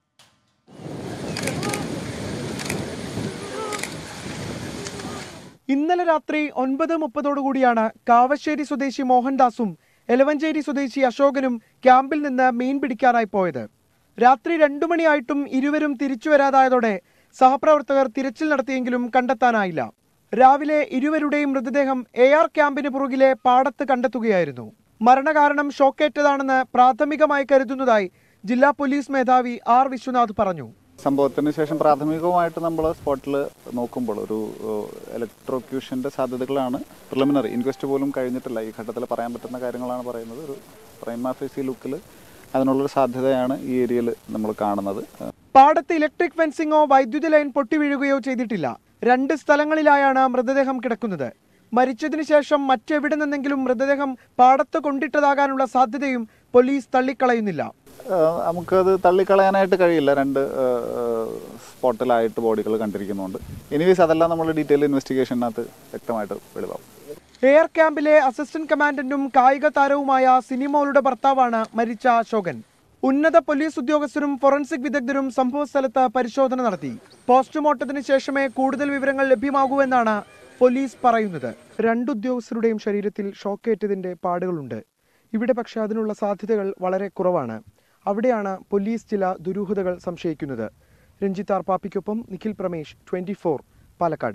ഇന്നലെ രാത്രി ഒൻപത് മുപ്പതോടുകൂടിയാണ് കാവശ്ശേരി സ്വദേശി മോഹൻദാസും എലവഞ്ചേരി സ്വദേശി അശോകനും ക്യാമ്പിൽ നിന്ന് മീൻ പിടിക്കാനായി പോയത് രാത്രി രണ്ടു മണിയായിട്ടും ഇരുവരും തിരിച്ചു വരാതായതോടെ സഹപ്രവർത്തകർ തിരച്ചിൽ നടത്തിയെങ്കിലും കണ്ടെത്താനായില്ല രാവിലെ ഇരുവരുടെയും മൃതദേഹം എ ആർ ക്യാമ്പിന് പുറകിലെ പാടത്ത് കണ്ടെത്തുകയായിരുന്നു മരണകാരണം ഷോക്കേറ്റതാണെന്ന് പ്രാഥമികമായി കരുതുന്നതായി ജില്ലാ പോലീസ് മേധാവി ആർ വിശ്വനാഥ് പറഞ്ഞു
സംഭവത്തിന് ശേഷം പ്രാഥമികമായിട്ട് നമ്മൾ സ്പോട്ടിൽ നോക്കുമ്പോൾ ഒരു ഇലക്ട്രോക്യൂഷൻ്റെ സാധ്യതകളാണ് പ്രിലിമിനറി ഇൻക്വസ്റ്റ് പോലും കഴിഞ്ഞിട്ടില്ല ഈ ഘട്ടത്തിൽ പറയാൻ പറ്റുന്ന കാര്യങ്ങളാണ് പറയുന്നത് ഒരു പ്രൈമാഫേസി ലുക്കിൽ അതിനുള്ളൊരു സാധ്യതയാണ് ഈ ഏരിയയിൽ നമ്മൾ കാണുന്നത്
പാടത്ത് ഇലക്ട്രിക് ഫെൻസിങ്ങോ വൈദ്യുതി ലൈൻ പൊട്ടിവീഴുകയോ ചെയ്തിട്ടില്ല രണ്ട് സ്ഥലങ്ങളിലായാണ് മൃതദേഹം കിടക്കുന്നത് മരിച്ചതിനു ശേഷം മറ്റെവിടെ നിന്നെങ്കിലും മൃതദേഹം പാടത്ത് കൊണ്ടിട്ടതാകാനുള്ള സാധ്യതയും പോലീസ് തള്ളിക്കളയുന്നില്ല
ഏഹ് നമുക്കത് തള്ളിക്കളയാനായിട്ട് കഴിയില്ല രണ്ട് സ്പോട്ടിലായിട്ട് ബോഡികൾ കണ്ടിരിക്കുന്നുണ്ട് എനിവേസ് അതെല്ലാം നമ്മൾ ഡീറ്റെയിൽ ഇൻവെസ്റ്റിഗേഷനകത്ത് വ്യക്തമായിട്ട് വെളിവാകും
എയർ ക്യാമ്പിലെ അസിസ്റ്റന്റ് കമാൻഡന്റും കായിക താരവുമായ സിനിമോളുടെ ഭർത്താവാണ് മരിച്ച അശോകൻ ഉന്നത പോലീസ് ഉദ്യോഗസ്ഥരും ഫോറൻസിക് വിദഗ്ധരും സംഭവസ്ഥലത്ത് പരിശോധന നടത്തി പോസ്റ്റ്മോർട്ടത്തിന് ശേഷമേ കൂടുതൽ വിവരങ്ങൾ ലഭ്യമാകൂവെന്നാണ് പോലീസ് പറയുന്നത് രണ്ടുദ്യോഗസ്ഥരുടെയും ശരീരത്തിൽ ഷോക്കേറ്റതിന്റെ പാടുകളുണ്ട് ഇവിടെ പക്ഷേ അതിനുള്ള സാധ്യതകൾ വളരെ കുറവാണ് അവിടെയാണ് പോലീസ് ചില ദുരൂഹതകൾ സംശയിക്കുന്നത് രഞ്ജിത്ത് ആർ പാപ്പിക്കൊപ്പം Nikhil Pramesh twenty Palakkad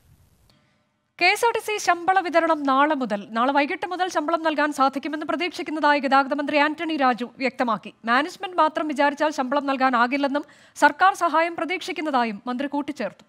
K S R T C ശമ്പള വിതരണം നാളെ മുതൽ നാളെ വൈകിട്ട് മുതൽ ശമ്പളം നൽകാൻ സാധിക്കുമെന്ന് പ്രതീക്ഷിക്കുന്നതായി ഗതാഗത മന്ത്രി ആന്റണി രാജു വ്യക്തമാക്കി മാനേജ്മെന്റ് മാത്രം വിചാരിച്ചാൽ ശമ്പളം നൽകാനാകില്ലെന്നും സർക്കാർ സഹായം പ്രതീക്ഷിക്കുന്നതായും മന്ത്രി കൂട്ടിച്ചേർത്തു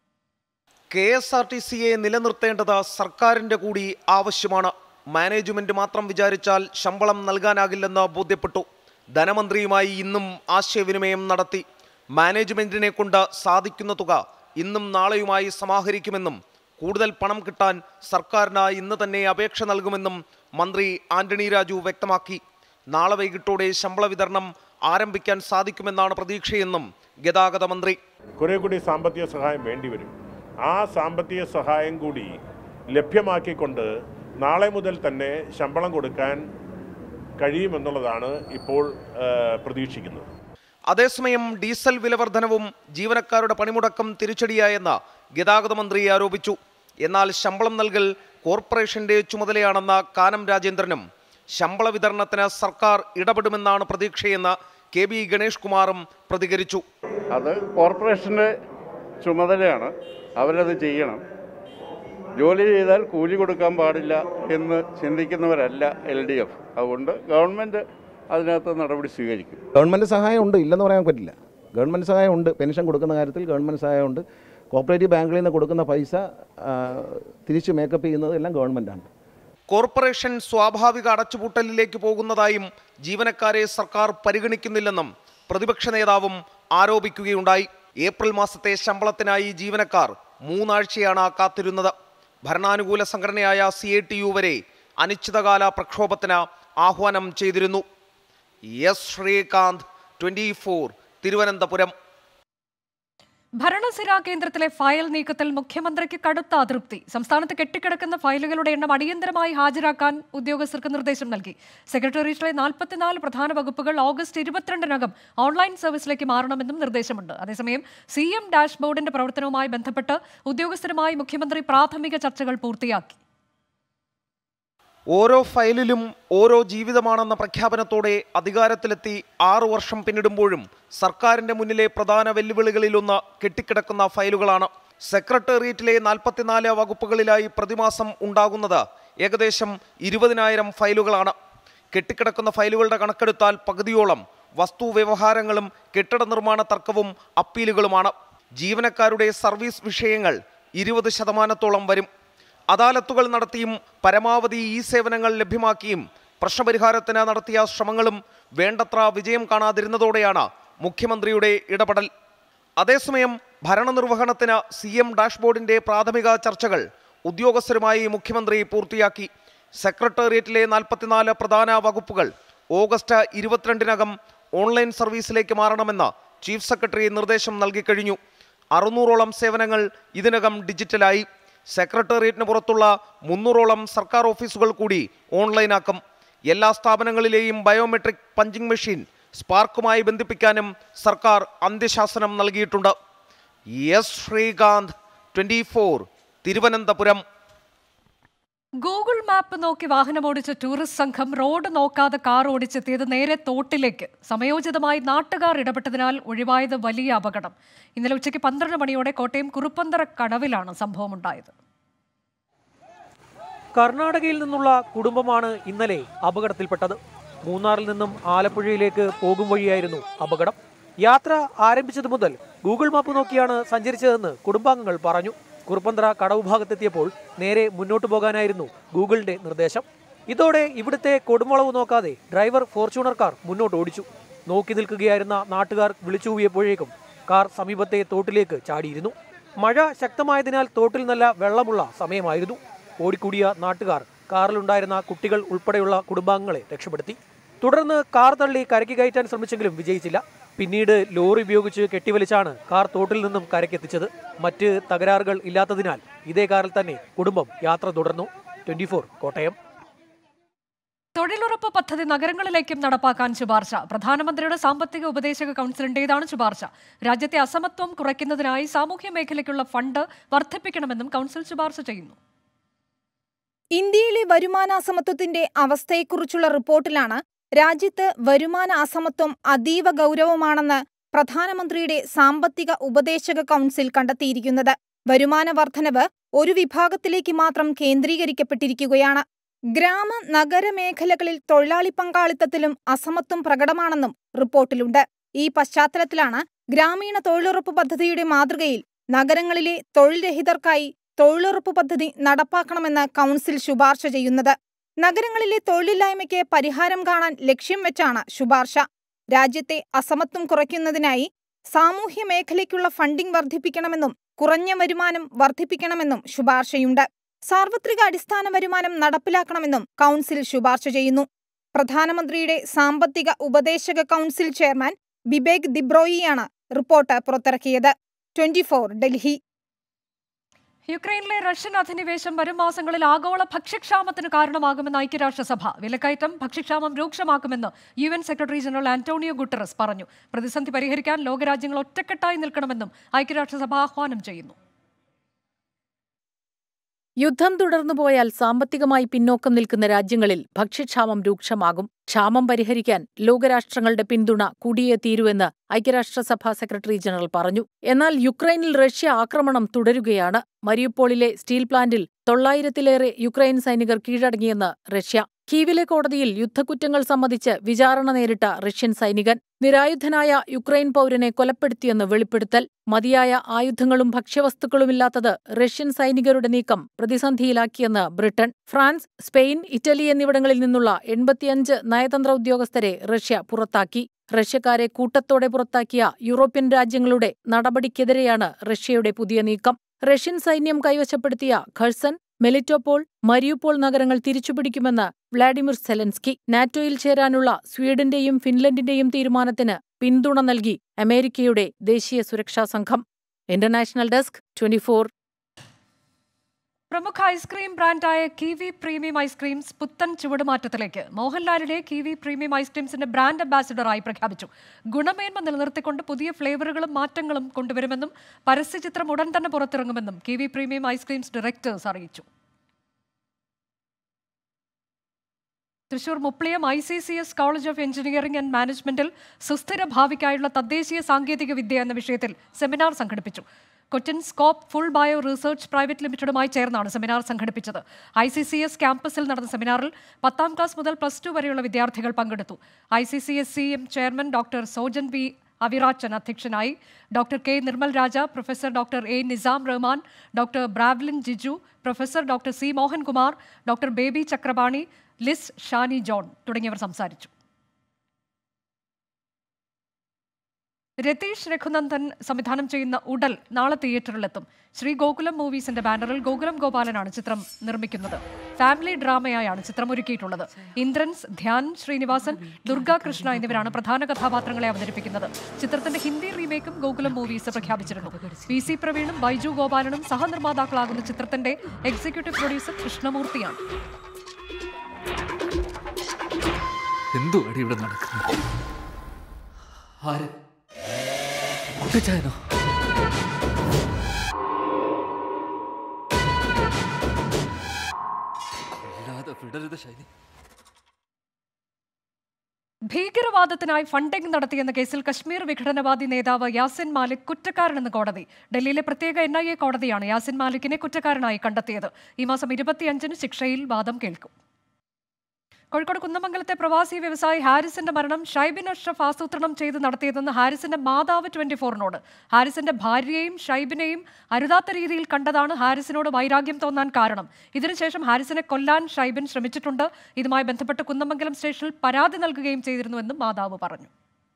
കെ എസ് ആർ ടി സിയെ നിലനിർത്തേണ്ടത് സർക്കാരിന്റെ കൂടി ആവശ്യമാണ് മാനേജ്മെന്റ് മാത്രം വിചാരിച്ചാൽ ശമ്പളം നൽകാനാകില്ലെന്ന് ബോധ്യപ്പെട്ടു ധനമന്ത്രിയുമായി ഇന്നും ആശയവിനിമയം നടത്തി മാനേജ്മെന്റിനെ കൊണ്ട് സാധിക്കുന്ന തുക ഇന്നും നാളെയുമായി സമാഹരിക്കുമെന്നും കൂടുതൽ പണം കിട്ടാൻ സർക്കാരിന് ഇന്ന് തന്നെ അപേക്ഷ നൽകുമെന്നും മന്ത്രി ആന്റണി രാജു വ്യക്തമാക്കി നാളെ വൈകിട്ടോടെ ശമ്പള വിതരണം ആരംഭിക്കാൻ സാധിക്കുമെന്നാണ് പ്രതീക്ഷയെന്നും ഗതാഗത മന്ത്രി
കുറെ കൂടി സാമ്പത്തിക സഹായം വേണ്ടിവരും ആ സാമ്പത്തിക സഹായം കൂടി ലഭ്യമാക്കിക്കൊണ്ട് നാളെ മുതൽ തന്നെ ശമ്പളം കൊടുക്കാൻ കഴിയുമെന്നുള്ളതാണ് ഇപ്പോൾ ആ, പ്രതീക്ഷിക്കുന്നത്
അതേസമയം ഡീസൽ വിലവർധനവും ജീവനക്കാരുടെ പണിമുടക്കം തിരിച്ചടിയായെന്ന് ഗതാഗത മന്ത്രി ആരോപിച്ചു എന്നാൽ ശമ്പളം നൽകൽ കോർപ്പറേഷന്റെ ചുമതലയാണെന്ന കാനം രാജേന്ദ്രനും ശമ്പള വിതരണത്തിന് സർക്കാർ ഇടപെടുമെന്നാണ് പ്രതീക്ഷയെന്ന് കെ ബി ഗണേഷ് കുമാറും പ്രതികരിച്ചു
അത് കോർപ്പറേഷൻ്റെ ചുമതലയാണ് അവരത് ചെയ്യണം ജോലി ചെയ്താൽ കൂലി കൊടുക്കാൻ പാടില്ല എന്ന് ചിന്തിക്കുന്നവരല്ല എൽ ഡി എഫ് അതുകൊണ്ട് ഗവൺമെൻറ് അതിനകത്ത് നടപടി സ്വീകരിക്കും
ഗവൺമെൻറ് സഹായം ഉണ്ട് ഇല്ലെന്ന് പറയാൻ പറ്റില്ല ഗവൺമെൻറ് സഹായം ഉണ്ട് പെൻഷൻ കൊടുക്കുന്ന കാര്യത്തിൽ ഗവൺമെൻറ് സഹായം ഉണ്ട് കോപ്പറേറ്റീവ് ബാങ്കുകളിൽ നിന്ന് കൊടുക്കുന്ന പൈസ ആ, തിരിച്ച് മേക്കപ്പ് ചെയ്യുന്നത് എല്ലാം ഗവൺമെൻറ്റാണ്
കോർപ്പറേഷൻ സ്വാഭാവിക അടച്ചുപൂട്ടലിലേക്ക് പോകുന്നതായും ജീവനക്കാരെ സർക്കാർ പരിഗണിക്കുന്നില്ലെന്നും പ്രതിപക്ഷ നേതാവും ആരോപിക്കുകയുണ്ടായി ഏപ്രിൽ മാസത്തെ ശമ്പളത്തിനായി ജീവനക്കാർ മൂന്നാഴ്ചയാണ് കാത്തിരുന്നത് ഭരണാനുകൂല സംഘടനയായ സി എ ടി യു വരെ അനിശ്ചിതകാല പ്രക്ഷോഭത്തിന് ആഹ്വാനം ചെയ്തിരുന്നു S Sreekanth twenty four Thiruvananthapuram
ഭരണസിരാ കേന്ദ്രത്തിലെ ഫയൽ നീക്കത്തിൽ മുഖ്യമന്ത്രിക്ക് കടുത്ത അതൃപ്തി സംസ്ഥാനത്ത് കെട്ടിക്കിടക്കുന്ന ഫയലുകളുടെ എണ്ണം അടിയന്തരമായി ഹാജരാക്കാൻ ഉദ്യോഗസ്ഥർക്ക് നിർദ്ദേശം നൽകി സെക്രട്ടേറിയറ്റിലെ നാൽപ്പത്തിനാല് പ്രധാന വകുപ്പുകൾ ഓഗസ്റ്റ് ഇരുപത്തിരണ്ടിനകം ഓൺലൈൻ സർവീസിലേക്ക് മാറണമെന്നും നിർദ്ദേശമുണ്ട് അതേസമയം സി എം ഡാഷ്ബോർഡിന്റെ പ്രവർത്തനവുമായി ബന്ധപ്പെട്ട് ഉദ്യോഗസ്ഥരുമായി മുഖ്യമന്ത്രി പ്രാഥമിക ചർച്ചകൾ പൂർത്തിയാക്കി
ഓരോ ഫയലിലും ഓരോ ജീവിതമാണെന്ന പ്രഖ്യാപനത്തോടെ അധികാരത്തിലെത്തി ആറു വർഷം പിന്നിടുമ്പോഴും സർക്കാരിന്റെ മുന്നിലെ പ്രധാന വെല്ലുവിളികളിലൊന്ന് കെട്ടിക്കിടക്കുന്ന ഫയലുകളാണ് സെക്രട്ടേറിയറ്റിലെ നാൽപ്പത്തിനാല് വകുപ്പുകളിലായി പ്രതിമാസം ഉണ്ടാകുന്നത് ഏകദേശം ഇരുപതിനായിരം ഫയലുകളാണ് കെട്ടിക്കിടക്കുന്ന ഫയലുകളുടെ കണക്കെടുത്താൽ പകുതിയോളം വസ്തു വ്യവഹാരങ്ങളും കെട്ടിട നിർമ്മാണ തർക്കവും അപ്പീലുകളുമാണ് ജീവനക്കാരുടെ സർവീസ് വിഷയങ്ങൾ ഇരുപത് ശതമാനത്തോളം വരും അദാലത്തുകൾ നടത്തിയും പരമാവധി ഈ സേവനങ്ങൾ ലഭ്യമാക്കിയും പ്രശ്നപരിഹാരത്തിന് നടത്തിയ ശ്രമങ്ങളും വേണ്ടത്ര വിജയം കാണാതിരുന്നതോടെയാണ് മുഖ്യമന്ത്രിയുടെ ഇടപെടൽ അതേസമയം ഭരണനിർവഹണത്തിന് സി എം ഡാഷ്ബോർഡിന്റെ പ്രാഥമിക ചർച്ചകൾ ഉദ്യോഗസ്ഥരുമായി മുഖ്യമന്ത്രി പൂർത്തിയാക്കി സെക്രട്ടേറിയറ്റിലെ നാൽപ്പത്തിനാല് പ്രധാന വകുപ്പുകൾ ഓഗസ്റ്റ് ഇരുപത്തിരണ്ടിനകം ഓൺലൈൻ സർവീസിലേക്ക് മാറണമെന്ന് ചീഫ് സെക്രട്ടറി നിർദ്ദേശം നൽകിക്കഴിഞ്ഞു അറുന്നൂറോളം സേവനങ്ങൾ ഇതിനകം ഡിജിറ്റലായി സെക്രട്ടേറിയറ്റിന് പുറത്തുള്ള മുന്നൂറോളം സർക്കാർ ഓഫീസുകൾ കൂടി ഓൺലൈനാക്കും എല്ലാ സ്ഥാപനങ്ങളിലെയും ബയോമെട്രിക് പഞ്ചിംഗ് മെഷീൻ സ്പാർക്കുമായി ബന്ധിപ്പിക്കാനും സർക്കാർ അന്ത്യശാസനം നൽകിയിട്ടുണ്ട് S Sreekanth twenty Thiruvananthapuram
Google map നോക്കി വാഹനമോടിച്ച ടൂറിസ്റ്റ് സംഘം റോഡ് നോക്കാതെ കാർ ഓടിച്ചെത്തിയത് നേരെ തോട്ടിലേക്ക് സമയോചിതമായി നാട്ടുകാർ ഇടപെട്ടതിനാൽ ഒഴിവായത് വലിയ അപകടം ഇന്നലെ ഉച്ചയ്ക്ക് പന്ത്രണ്ട് മണിയോടെ കോട്ടയം കുറുപ്പന്തറ കടവിലാണ് സംഭവമുണ്ടായത്
കർണാടകയിൽ നിന്നുള്ള കുടുംബമാണ് ഇന്നലെ അപകടത്തിൽപ്പെട്ടത് മൂന്നാറിൽ നിന്നും ആലപ്പുഴയിലേക്ക് പോകും വഴിയായിരുന്നു അപകടം യാത്ര ആരംഭിച്ചത് മുതൽ ഗൂഗിൾ മാപ്പ് നോക്കിയാണ് സഞ്ചരിച്ചതെന്ന് കുടുംബാംഗങ്ങൾ പറഞ്ഞു കുറുപ്പന്തറ കടവ് ഭാഗത്തെത്തിയപ്പോൾ നേരെ മുന്നോട്ട് പോകാനായിരുന്നു ഗൂഗിളിന്റെ നിർദ്ദേശം ഇതോടെ ഇവിടുത്തെ കൊടുമുളവ് നോക്കാതെ ഡ്രൈവർ ഫോർച്യൂണർ കാർ മുന്നോട്ട് ഓടിച്ചു നോക്കി നിൽക്കുകയായിരുന്ന നാട്ടുകാർ വിളിച്ചുകൂവിയപ്പോഴേക്കും കാർ സമീപത്തെ തോട്ടിലേക്ക് ചാടിയിരുന്നു മഴ ശക്തമായതിനാൽ തോട്ടിൽ നല്ല വെള്ളമുള്ള സമയമായിരുന്നു ഓടിക്കൂടിയ നാട്ടുകാർ കാറിലുണ്ടായിരുന്ന കുട്ടികൾ ഉൾപ്പെടെയുള്ള കുടുംബാംഗങ്ങളെ രക്ഷപ്പെടുത്തി തുടർന്ന് കാർ തള്ളി കരയ്ക്ക് കയറ്റാൻ ശ്രമിച്ചെങ്കിലും വിജയിച്ചില്ല പിന്നീട് ലോറി ഉപയോഗിച്ച് കെട്ടിവലിച്ചാണ് കാർ തോട്ടിൽ നിന്നും കരയ്ക്കെത്തിച്ചത് മറ്റ് തകരാറുകൾ ഇല്ലാത്തതിനാൽ ഇതേ കാറിൽ തന്നെ കുടുംബം യാത്ര തുടർന്നു ട്വന്റി കോട്ടയം
തൊഴിലുറപ്പ് പദ്ധതി നഗരങ്ങളിലേക്കും നടപ്പാക്കാൻ ശുപാർശ പ്രധാനമന്ത്രിയുടെ സാമ്പത്തിക ഉപദേശക കൗൺസിലിന്റേതാണ് ശുപാർശ രാജ്യത്തെ അസമത്വം കുറയ്ക്കുന്നതിനായി സാമൂഹ്യ മേഖലയ്ക്കുള്ള ഫണ്ട് വർദ്ധിപ്പിക്കണമെന്നും കൗൺസിൽ ശുപാർശ ചെയ്യുന്നു
ഇന്ത്യയിലെ വരുമാന അസമത്വത്തിന്റെ അവസ്ഥയെക്കുറിച്ചുള്ള റിപ്പോർട്ടിലാണ് രാജ്യത്ത് വരുമാന അസമത്വം അതീവ ഗൗരവമാണെന്ന് പ്രധാനമന്ത്രിയുടെ സാമ്പത്തിക ഉപദേശക കൗൺസിൽ കണ്ടെത്തിയിരിക്കുന്നത് വരുമാന വർധനവ് ഒരു വിഭാഗത്തിലേക്ക് മാത്രം കേന്ദ്രീകരിക്കപ്പെട്ടിരിക്കുകയാണ് ഗ്രാമ നഗര മേഖലകളിൽ തൊഴിലാളി പങ്കാളിത്തത്തിലും അസമത്വം പ്രകടമാണെന്നും റിപ്പോർട്ടിലുണ്ട് ഈ പശ്ചാത്തലത്തിലാണ് ഗ്രാമീണ തൊഴിലുറപ്പ് പദ്ധതിയുടെ മാതൃകയിൽ നഗരങ്ങളിലെ തൊഴിൽ രഹിതർക്കായി തൊഴിലുറപ്പ് പദ്ധതി നടപ്പാക്കണമെന്ന് കൗൺസിൽ ശുപാർശ ചെയ്യുന്നത് നഗരങ്ങളിലെ തൊഴിലില്ലായ്മയ്ക്ക് പരിഹാരം കാണാൻ ലക്ഷ്യം വെച്ചാണ് ശുപാർശ രാജ്യത്തെ അസമത്വം കുറയ്ക്കുന്നതിനായി സാമൂഹ്യ മേഖലയ്ക്കുള്ള ഫണ്ടിംഗ് വർദ്ധിപ്പിക്കണമെന്നും കുറഞ്ഞ വരുമാനം വർദ്ധിപ്പിക്കണമെന്നും ശുപാർശയുണ്ട് സാർവത്രിക അടിസ്ഥാന വരുമാനം നടപ്പിലാക്കണമെന്നും കൗൺസിൽ ശുപാർശ ചെയ്യുന്നു പ്രധാനമന്ത്രിയുടെ സാമ്പത്തിക ഉപദേശക കൗൺസിൽ ചെയർമാൻ ബിബേക് ദിബ്രോയിയാണ് റിപ്പോർട്ട് പുറത്തിറക്കിയത് ട്വന്റി ഡൽഹി
യുക്രൈനിലെ റഷ്യൻ അധിനിവേശം വരും മാസങ്ങളിൽ ആഗോള ഭക്ഷ്യക്ഷാമത്തിന് കാരണമാകുമെന്ന് ഐക്യരാഷ്ട്രസഭ വിലക്കയറ്റം ഭക്ഷ്യക്ഷാമം രൂക്ഷമാക്കുമെന്ന് U N secretary general Antonio Guterres പറഞ്ഞു പ്രതിസന്ധി പരിഹരിക്കാൻ ലോകരാജ്യങ്ങൾ ഒറ്റക്കെട്ടായി നിൽക്കണമെന്നും ഐക്യരാഷ്ട്രസഭ ആഹ്വാനം ചെയ്യുന്നു
യുദ്ധം തുടർന്നുപോയാൽ സാമ്പത്തികമായി പിന്നോക്കം നിൽക്കുന്ന രാജ്യങ്ങളിൽ ഭക്ഷ്യക്ഷാമം രൂക്ഷമാകും ക്ഷാമം പരിഹരിക്കാൻ ലോകരാഷ്ട്രങ്ങളുടെ പിന്തുണ കൂടിയേ തീരുവെന്ന് ഐക്യരാഷ്ട്രസഭാ സെക്രട്ടറി ജനറൽ പറഞ്ഞു എന്നാൽ യുക്രൈനിൽ റഷ്യ ആക്രമണം തുടരുകയാണ് മരിയുപ്പോളിലെ സ്റ്റീൽ പ്ലാന്റിൽ തൊള്ളായിരത്തിലേറെ യുക്രൈൻ സൈനികർ കീഴടങ്ങിയെന്ന് റഷ്യ കീവിലെ കോടതിയിൽ യുദ്ധക്കുറ്റങ്ങൾ സംബന്ധിച്ച് വിചാരണ നേരിട്ട റഷ്യൻ സൈനികൻ നിരായുധനായ യുക്രൈൻ പൗരനെ കൊലപ്പെടുത്തിയെന്ന് വെളിപ്പെടുത്തൽ മതിയായ ആയുധങ്ങളും ഭക്ഷ്യവസ്തുക്കളുമില്ലാത്തത് റഷ്യൻ സൈനികരുടെ നീക്കം പ്രതിസന്ധിയിലാക്കിയെന്ന് ബ്രിട്ടൻ ഫ്രാൻസ് സ്പെയിൻ ഇറ്റലി എന്നിവിടങ്ങളിൽ നിന്നുള്ള എൺപത്തിയഞ്ച് നയതന്ത്ര ഉദ്യോഗസ്ഥരെ റഷ്യ പുറത്താക്കി റഷ്യക്കാരെ കൂട്ടത്തോടെ പുറത്താക്കിയ യൂറോപ്യൻ രാജ്യങ്ങളുടെ നടപടിക്കെതിരെയാണ് റഷ്യയുടെ പുതിയ നീക്കം റഷ്യൻ സൈന്യം കൈവശപ്പെടുത്തിയ ഖഴ്സൺ മെലിറ്റോപോൾ മരിയുപോൾ നഗരങ്ങൾ തിരിച്ചുപിടിക്കുമെന്ന് വ്ളാഡിമിർ സെലൻസ്കി നാറ്റോയിൽ ചേരാനുള്ള സ്വീഡന്റെയും ഫിൻലൻഡിന്റെയും തീരുമാനത്തിന് പിന്തുണ നൽകി അമേരിക്കയുടെ ദേശീയ സുരക്ഷാ സംഘം ഇന്റർനാഷണൽ ഡെസ്ക് ട്വന്റിഫോർ
പ്രമുഖ ഐസ്ക്രീം ബ്രാൻഡായ കിവി പ്രീമിയം ഐസ്ക്രീംസ് പുത്തൻ ചുവടുമാറ്റത്തിലേക്ക് മോഹൻലാലിനെ കിവി പ്രീമിയം ഐസ്ക്രീംസിന്റെ ബ്രാൻഡ് അംബാസിഡറായി പ്രഖ്യാപിച്ചു ഗുണമേന്മ നിലനിർത്തിക്കൊണ്ട് പുതിയ ഫ്ലേവറുകളും മാറ്റങ്ങളും കൊണ്ടുവരുമെന്നും പരസ്യചിത്രം ഉടൻ തന്നെ പുറത്തിറങ്ങുമെന്നും കിവി പ്രീമിയം ഐസ്ക്രീംസ് ഡയറക്ടേഴ്സ് അറിയിച്ചു Thrissur Muppliyam I C C S college of engineering and മാനേജ്മെന്റിൽ സുസ്ഥിര ഭാവിക്കായുള്ള തദ്ദേശീയ സാങ്കേതിക വിദ്യ എന്ന വിഷയത്തിൽ സെമിനാർ സംഘടിപ്പിച്ചു Cochin scope full bio research private ലിമിറ്റഡുമായി ചേർന്നാണ് സെമിനാർ സംഘടിപ്പിച്ചത് ഐ സി സി എസ് ക്യാമ്പസിൽ നടന്ന സെമിനാറിൽ പത്താം ക്ലാസ് മുതൽ പ്ലസ് ടു വരെയുള്ള വിദ്യാർത്ഥികൾ പങ്കെടുത്തു I C C S C M chairman doctor Sojan V Avirachan അധ്യക്ഷനായി doctor K Nirmal Raja professor doctor A Nizam Rahman doctor Brawlin Jiju professor doctor C Mohankumar doctor Baby Chakrapani Liz Shani John തുടങ്ങിയവർ സംസാരിച്ചു രതീഷ് രഘുനന്ദൻ സംവിധാനം ചെയ്യുന്ന ഉടൽ നാളെ തിയേറ്ററിലെത്തും ശ്രീ ഗോകുലം മൂവീസിന്റെ ബാനറിൽ ഗോകുലം ഗോപാലനാണ് ചിത്രം നിർമ്മിക്കുന്നത് ഫാമിലി ഡ്രാമയായാണ് ചിത്രം ഒരുക്കിയിട്ടുള്ളത് ഇന്ദ്രൻസ് ധ്യാൻ ശ്രീനിവാസൻ ദുർഗ കൃഷ്ണ എന്നിവരാണ് പ്രധാന കഥാപാത്രങ്ങളെ അവതരിപ്പിക്കുന്നത് ചിത്രത്തിന്റെ ഹിന്ദി റീമേക്കും ഗോകുലം മൂവീസ് പ്രഖ്യാപിച്ചിരുന്നു വി സി പ്രവീണും ബൈജു ഗോപാലനും സഹനിർമ്മാതാക്കളാകുന്ന ചിത്രത്തിന്റെ എക്സിക്യൂട്ടീവ് പ്രൊഡ്യൂസർ കൃഷ്ണമൂർത്തിയാണ്
എന്തോ അടി ഇവിടെ നടക്കുന്നത് ആര് കുട്ടിച്ചായനോ കൊല്ലാതെ വിടരുത് ശൈലി
ഭീകരവാദത്തിനായി ഫണ്ടിംഗ് നടത്തിയെന്ന കേസിൽ കശ്മീർ വിഘടനവാദി നേതാവ് യാസിൻ മാലിക് കുറ്റക്കാരനെന്ന് കോടതി ഡൽഹിയിലെ പ്രത്യേക എൻ ഐ എ കോടതിയാണ് യാസിൻ മാലിക്കിനെ കുറ്റക്കാരനായി കണ്ടെത്തിയത് ഈ മാസം ഇരുപത്തിയഞ്ചിന് ശിക്ഷയിൽ വാദം കേൾക്കും കോഴിക്കോട് കുന്നമംഗലത്തെ പ്രവാസി വ്യവസായി ഹാരിസിന്റെ മരണം ഷൈബിൻ അഷ്റഫ് ആസൂത്രണം ചെയ്ത് നടത്തിയതെന്ന് ഹാരിസിന്റെ മാതാവ് ട്വന്റി ഫോറിനോട് ഹാരിസിന്റെ ഭാര്യയെയും ഷൈബിനെയും അരുതാത്ത രീതിയിൽ കണ്ടതാണ് ഹാരിസിനോട് വൈരാഗ്യം തോന്നാൻ കാരണം ഇതിനുശേഷം ഹാരിസിനെ കൊല്ലാൻ ഷൈബിൻ ശ്രമിച്ചിട്ടുണ്ട് ഇതുമായി ബന്ധപ്പെട്ട് കുന്നമംഗലം സ്റ്റേഷനിൽ പരാതി നൽകുകയും ചെയ്തിരുന്നുവെന്നും മാതാവ് പറഞ്ഞു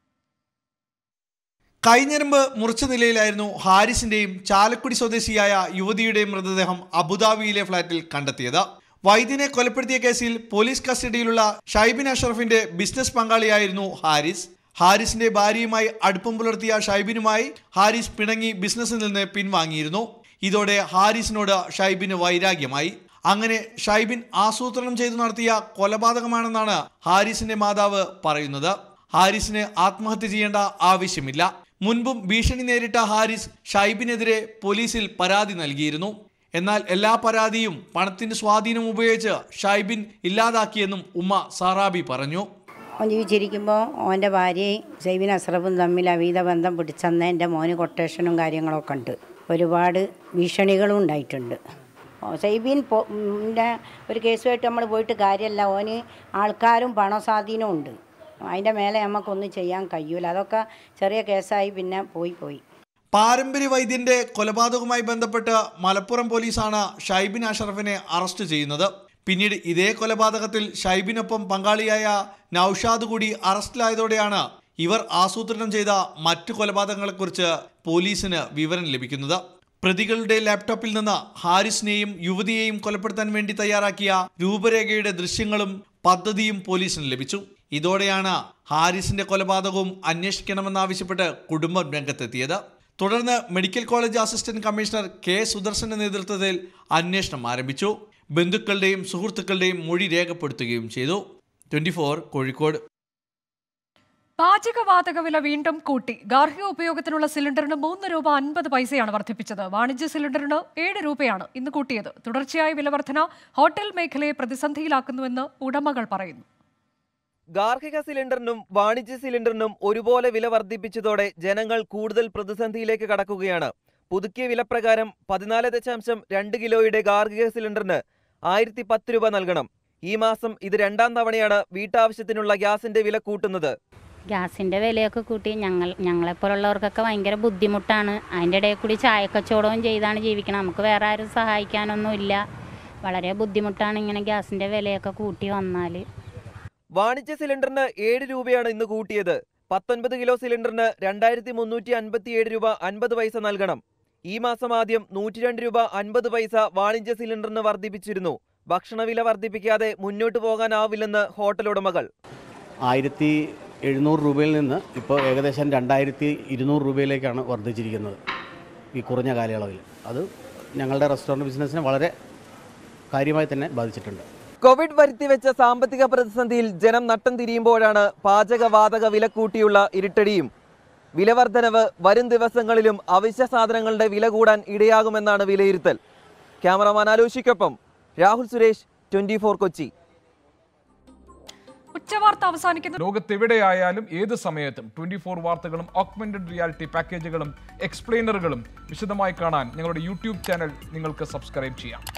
കൈഞ്ഞരമ്പ് മുറിച്ച നിലയിലായിരുന്നു ഹാരിസിന്റെയും ചാലക്കുടി സ്വദേശിയായ യുവതിയുടെയും മൃതദേഹം അബുദാബിയിലെ ഫ്ളാറ്റിൽ കണ്ടെത്തിയത് വൈദ്യനെ കൊലപ്പെടുത്തിയ കേസിൽ പോലീസ് കസ്റ്റഡിയിലുള്ള ഷൈബിൻ അഷറഫിന്റെ ബിസിനസ് പങ്കാളിയായിരുന്നു ഹാരിസ് ഹാരിസിന്റെ ഭാര്യയുമായി അടുപ്പം പുലർത്തിയ ഷൈബിനുമായി ഹാരിസ് പിണങ്ങി ബിസിനസ്സിൽ നിന്ന് പിൻവാങ്ങിയിരുന്നു ഇതോടെ ഹാരിസിനോട് ഷൈബിന് വൈരാഗ്യമായി അങ്ങനെ ഷൈബിൻ ആസൂത്രണം ചെയ്തു നടത്തിയ കൊലപാതകമാണെന്നാണ് ഹാരിസിന്റെ മാതാവ് പറയുന്നത് ഹാരിസിന് ആത്മഹത്യ ചെയ്യേണ്ട ആവശ്യമില്ല മുൻപും ഭീഷണി നേരിട്ട ഹാരിസ് ഷൈബിനെതിരെ പോലീസിൽ പരാതി നൽകിയിരുന്നു എന്നാൽ എല്ലാ പരാതിയും പണത്തിന്റെ സ്വാധീനം ഉപയോഗിച്ച് ഷൈബിൻ ഇല്ലാതാക്കിയെന്നും ഉമ്മ സാറാബി പറഞ്ഞു
ഓൻ ജീവിച്ചിരിക്കുമ്പോൾ ഓൻ്റെ ഭാര്യയും സൈബിൻ അസ്രഫും തമ്മിൽ അവീത ബന്ധം പിടിച്ചന്ന് എൻ്റെ മോന് കൊട്ടേഷനും കാര്യങ്ങളൊക്കെ ഉണ്ട് ഒരുപാട് ഭീഷണികളും ഉണ്ടായിട്ടുണ്ട് ഓ, സൈബിൻ പോ ൻ്റെ ഒരു കേസുമായിട്ട് നമ്മൾ പോയിട്ട് കാര്യമല്ല ഓന് ആൾക്കാരും പണസ്വാധീനവും ഉണ്ട് അതിൻ്റെ മേലെ നമുക്കൊന്നും ചെയ്യാൻ കഴിയൂല അതൊക്കെ ചെറിയ കേസായി പിന്നെ പോയി പോയി
പാരമ്പര്യ വൈദ്യന്റെ കൊലപാതകവുമായി ബന്ധപ്പെട്ട് മലപ്പുറം പോലീസാണ് ഷൈബിൻ അഷറഫിനെ അറസ്റ്റ് ചെയ്യുന്നത് പിന്നീട് ഇതേ കൊലപാതകത്തിൽ ഷൈബിനൊപ്പം പങ്കാളിയായ നൌഷാദ് കൂടി അറസ്റ്റിലായതോടെയാണ് ഇവർ ആസൂത്രണം ചെയ്ത മറ്റു കൊലപാതകങ്ങളെക്കുറിച്ച് പോലീസിന് വിവരം ലഭിക്കുന്നത് പ്രതികളുടെ ലാപ്ടോപ്പിൽ നിന്ന് ഹാരിസിനെയും യുവതിയെയും കൊലപ്പെടുത്താൻ വേണ്ടി തയ്യാറാക്കിയ രൂപരേഖയുടെ ദൃശ്യങ്ങളും പദ്ധതിയും പോലീസിന് ലഭിച്ചു ഇതോടെയാണ് ഹാരിസിന്റെ കൊലപാതകവും അന്വേഷിക്കണമെന്നാവശ്യപ്പെട്ട് കുടുംബം രംഗത്തെത്തിയത് തുടർന്ന് medical college assistant commissioner K സുദർശന്റെ നേതൃത്വത്തിൽ അന്വേഷണം ആരംഭിച്ചു ബന്ധുക്കളുടെയും സുഹൃത്തുക്കളുടെയും മൊഴി രേഖപ്പെടുത്തുകയും ചെയ്തു ട്വന്റി കോഴിക്കോട്
പാചകവാതക വില വീണ്ടും കൂട്ടി ഗാർഹിക ഉപയോഗത്തിനുള്ള സിലിണ്ടറിന് മൂന്ന് രൂപ അൻപത് പൈസയാണ് വർദ്ധിപ്പിച്ചത് വാണിജ്യ സിലിണ്ടറിന് ഏഴ് രൂപയാണ് ഇന്ന് കൂട്ടിയത് തുടർച്ചയായ വില വർധന ഹോട്ടൽ മേഖലയെ പ്രതിസന്ധിയിലാക്കുന്നുവെന്ന് ഉടമകൾ പറയുന്നു
ഗാർഹിക സിലിണ്ടറിനും വാണിജ്യ സിലിണ്ടറിനും ഒരുപോലെ വില വർദ്ധിപ്പിച്ചതോടെ ജനങ്ങൾ കൂടുതൽ പ്രതിസന്ധിയിലേക്ക് കടക്കുകയാണ് പുതുക്കിയ വിലപ്രകാരം പതിനാല് ദശാംശം രണ്ട് കിലോയുടെ ഗാർഹിക സിലിണ്ടറിന് ആയിരത്തി പത്ത് രൂപ നൽകണം ഈ മാസം ഇത് രണ്ടാം തവണയാണ് വീട്ടാവശ്യത്തിനുള്ള ഗ്യാസിന്റെ വില കൂട്ടുന്നത്
ഗ്യാസിൻ്റെ വിലയൊക്കെ കൂട്ടി ഞങ്ങൾ ഞങ്ങളെപ്പോലുള്ളവർക്കൊക്കെ ഭയങ്കര ബുദ്ധിമുട്ടാണ് അതിൻ്റെ ഇടയിൽ കൂടി ചായക്കച്ചവടവും ചെയ്താണ് ജീവിക്കണം നമുക്ക് വേറെ ആരും സഹായിക്കാനൊന്നുമില്ല വളരെ ബുദ്ധിമുട്ടാണ് ഇങ്ങനെ ഗ്യാസിൻ്റെ വിലയൊക്കെ കൂട്ടി വന്നാൽ
വാണിജ്യ സിലിണ്ടറിന് ഏഴ് രൂപയാണ് ഇന്ന് കൂട്ടിയത് പത്തൊൻപത് കിലോ സിലിണ്ടറിന് രണ്ടായിരത്തി മുന്നൂറ്റി അൻപത്തിയേഴ് രൂപ അൻപത് പൈസ നൽകണം ഈ മാസം ആദ്യം നൂറ്റി രണ്ട് രൂപ അൻപത് പൈസ വാണിജ്യ സിലിണ്ടറിന് വർദ്ധിപ്പിച്ചിരുന്നു ഭക്ഷണവില വർദ്ധിപ്പിക്കാതെ മുന്നോട്ട് പോകാനാവില്ലെന്ന് ഹോട്ടൽ ഉടമകൾ
ആയിരത്തി എഴുന്നൂറ് രൂപയിൽ നിന്ന് ഇപ്പോൾ ഏകദേശം രണ്ടായിരത്തി ഇരുന്നൂറ് രൂപയിലേക്കാണ് വർദ്ധിച്ചിരിക്കുന്നത് ഈ കുറഞ്ഞ കാലയളവിൽ അത് ഞങ്ങളുടെ റെസ്റ്റോറൻറ്റ് ബിസിനസ്സിനെ വളരെ കാര്യമായി തന്നെ ബാധിച്ചിട്ടുണ്ട്
കോവിഡ് വരുത്തിവെച്ച സാമ്പത്തിക പ്രതിസന്ധിയിൽ ജനം നട്ടം തിരിയുമ്പോഴാണ് പാചകവാതക വില കൂട്ടിയുള്ള ഇരുട്ടടിയും വിലവർദ്ധനവ് വരും ദിവസങ്ങളിലും അവശ്യ സാധനങ്ങളുടെ വില കൂടാൻ ഇടയാകുമെന്നാണ് വിലയിരുത്തൽ ക്യാമറമാൻ ആലോഷിക്കൊപ്പം രാഹുൽ സുരേഷ് ട്വന്റി കൊച്ചി
ഉച്ചവാർത്ത അവസാനിക്കുന്നു
ലോകത്തെവിടെയായാലും ഏത് സമയത്തും ട്വന്റി ഫോർ വാർത്തകളും ഓഗ്മെന്റഡ് റിയാലിറ്റി പാക്കേജുകളും എക്സ്പ്ലെയിനറുകളും വിശദമായി കാണാൻ ഞങ്ങളുടെ യൂട്യൂബ് ചാനൽ നിങ്ങൾക്ക് സബ്സ്ക്രൈബ് ചെയ്യാം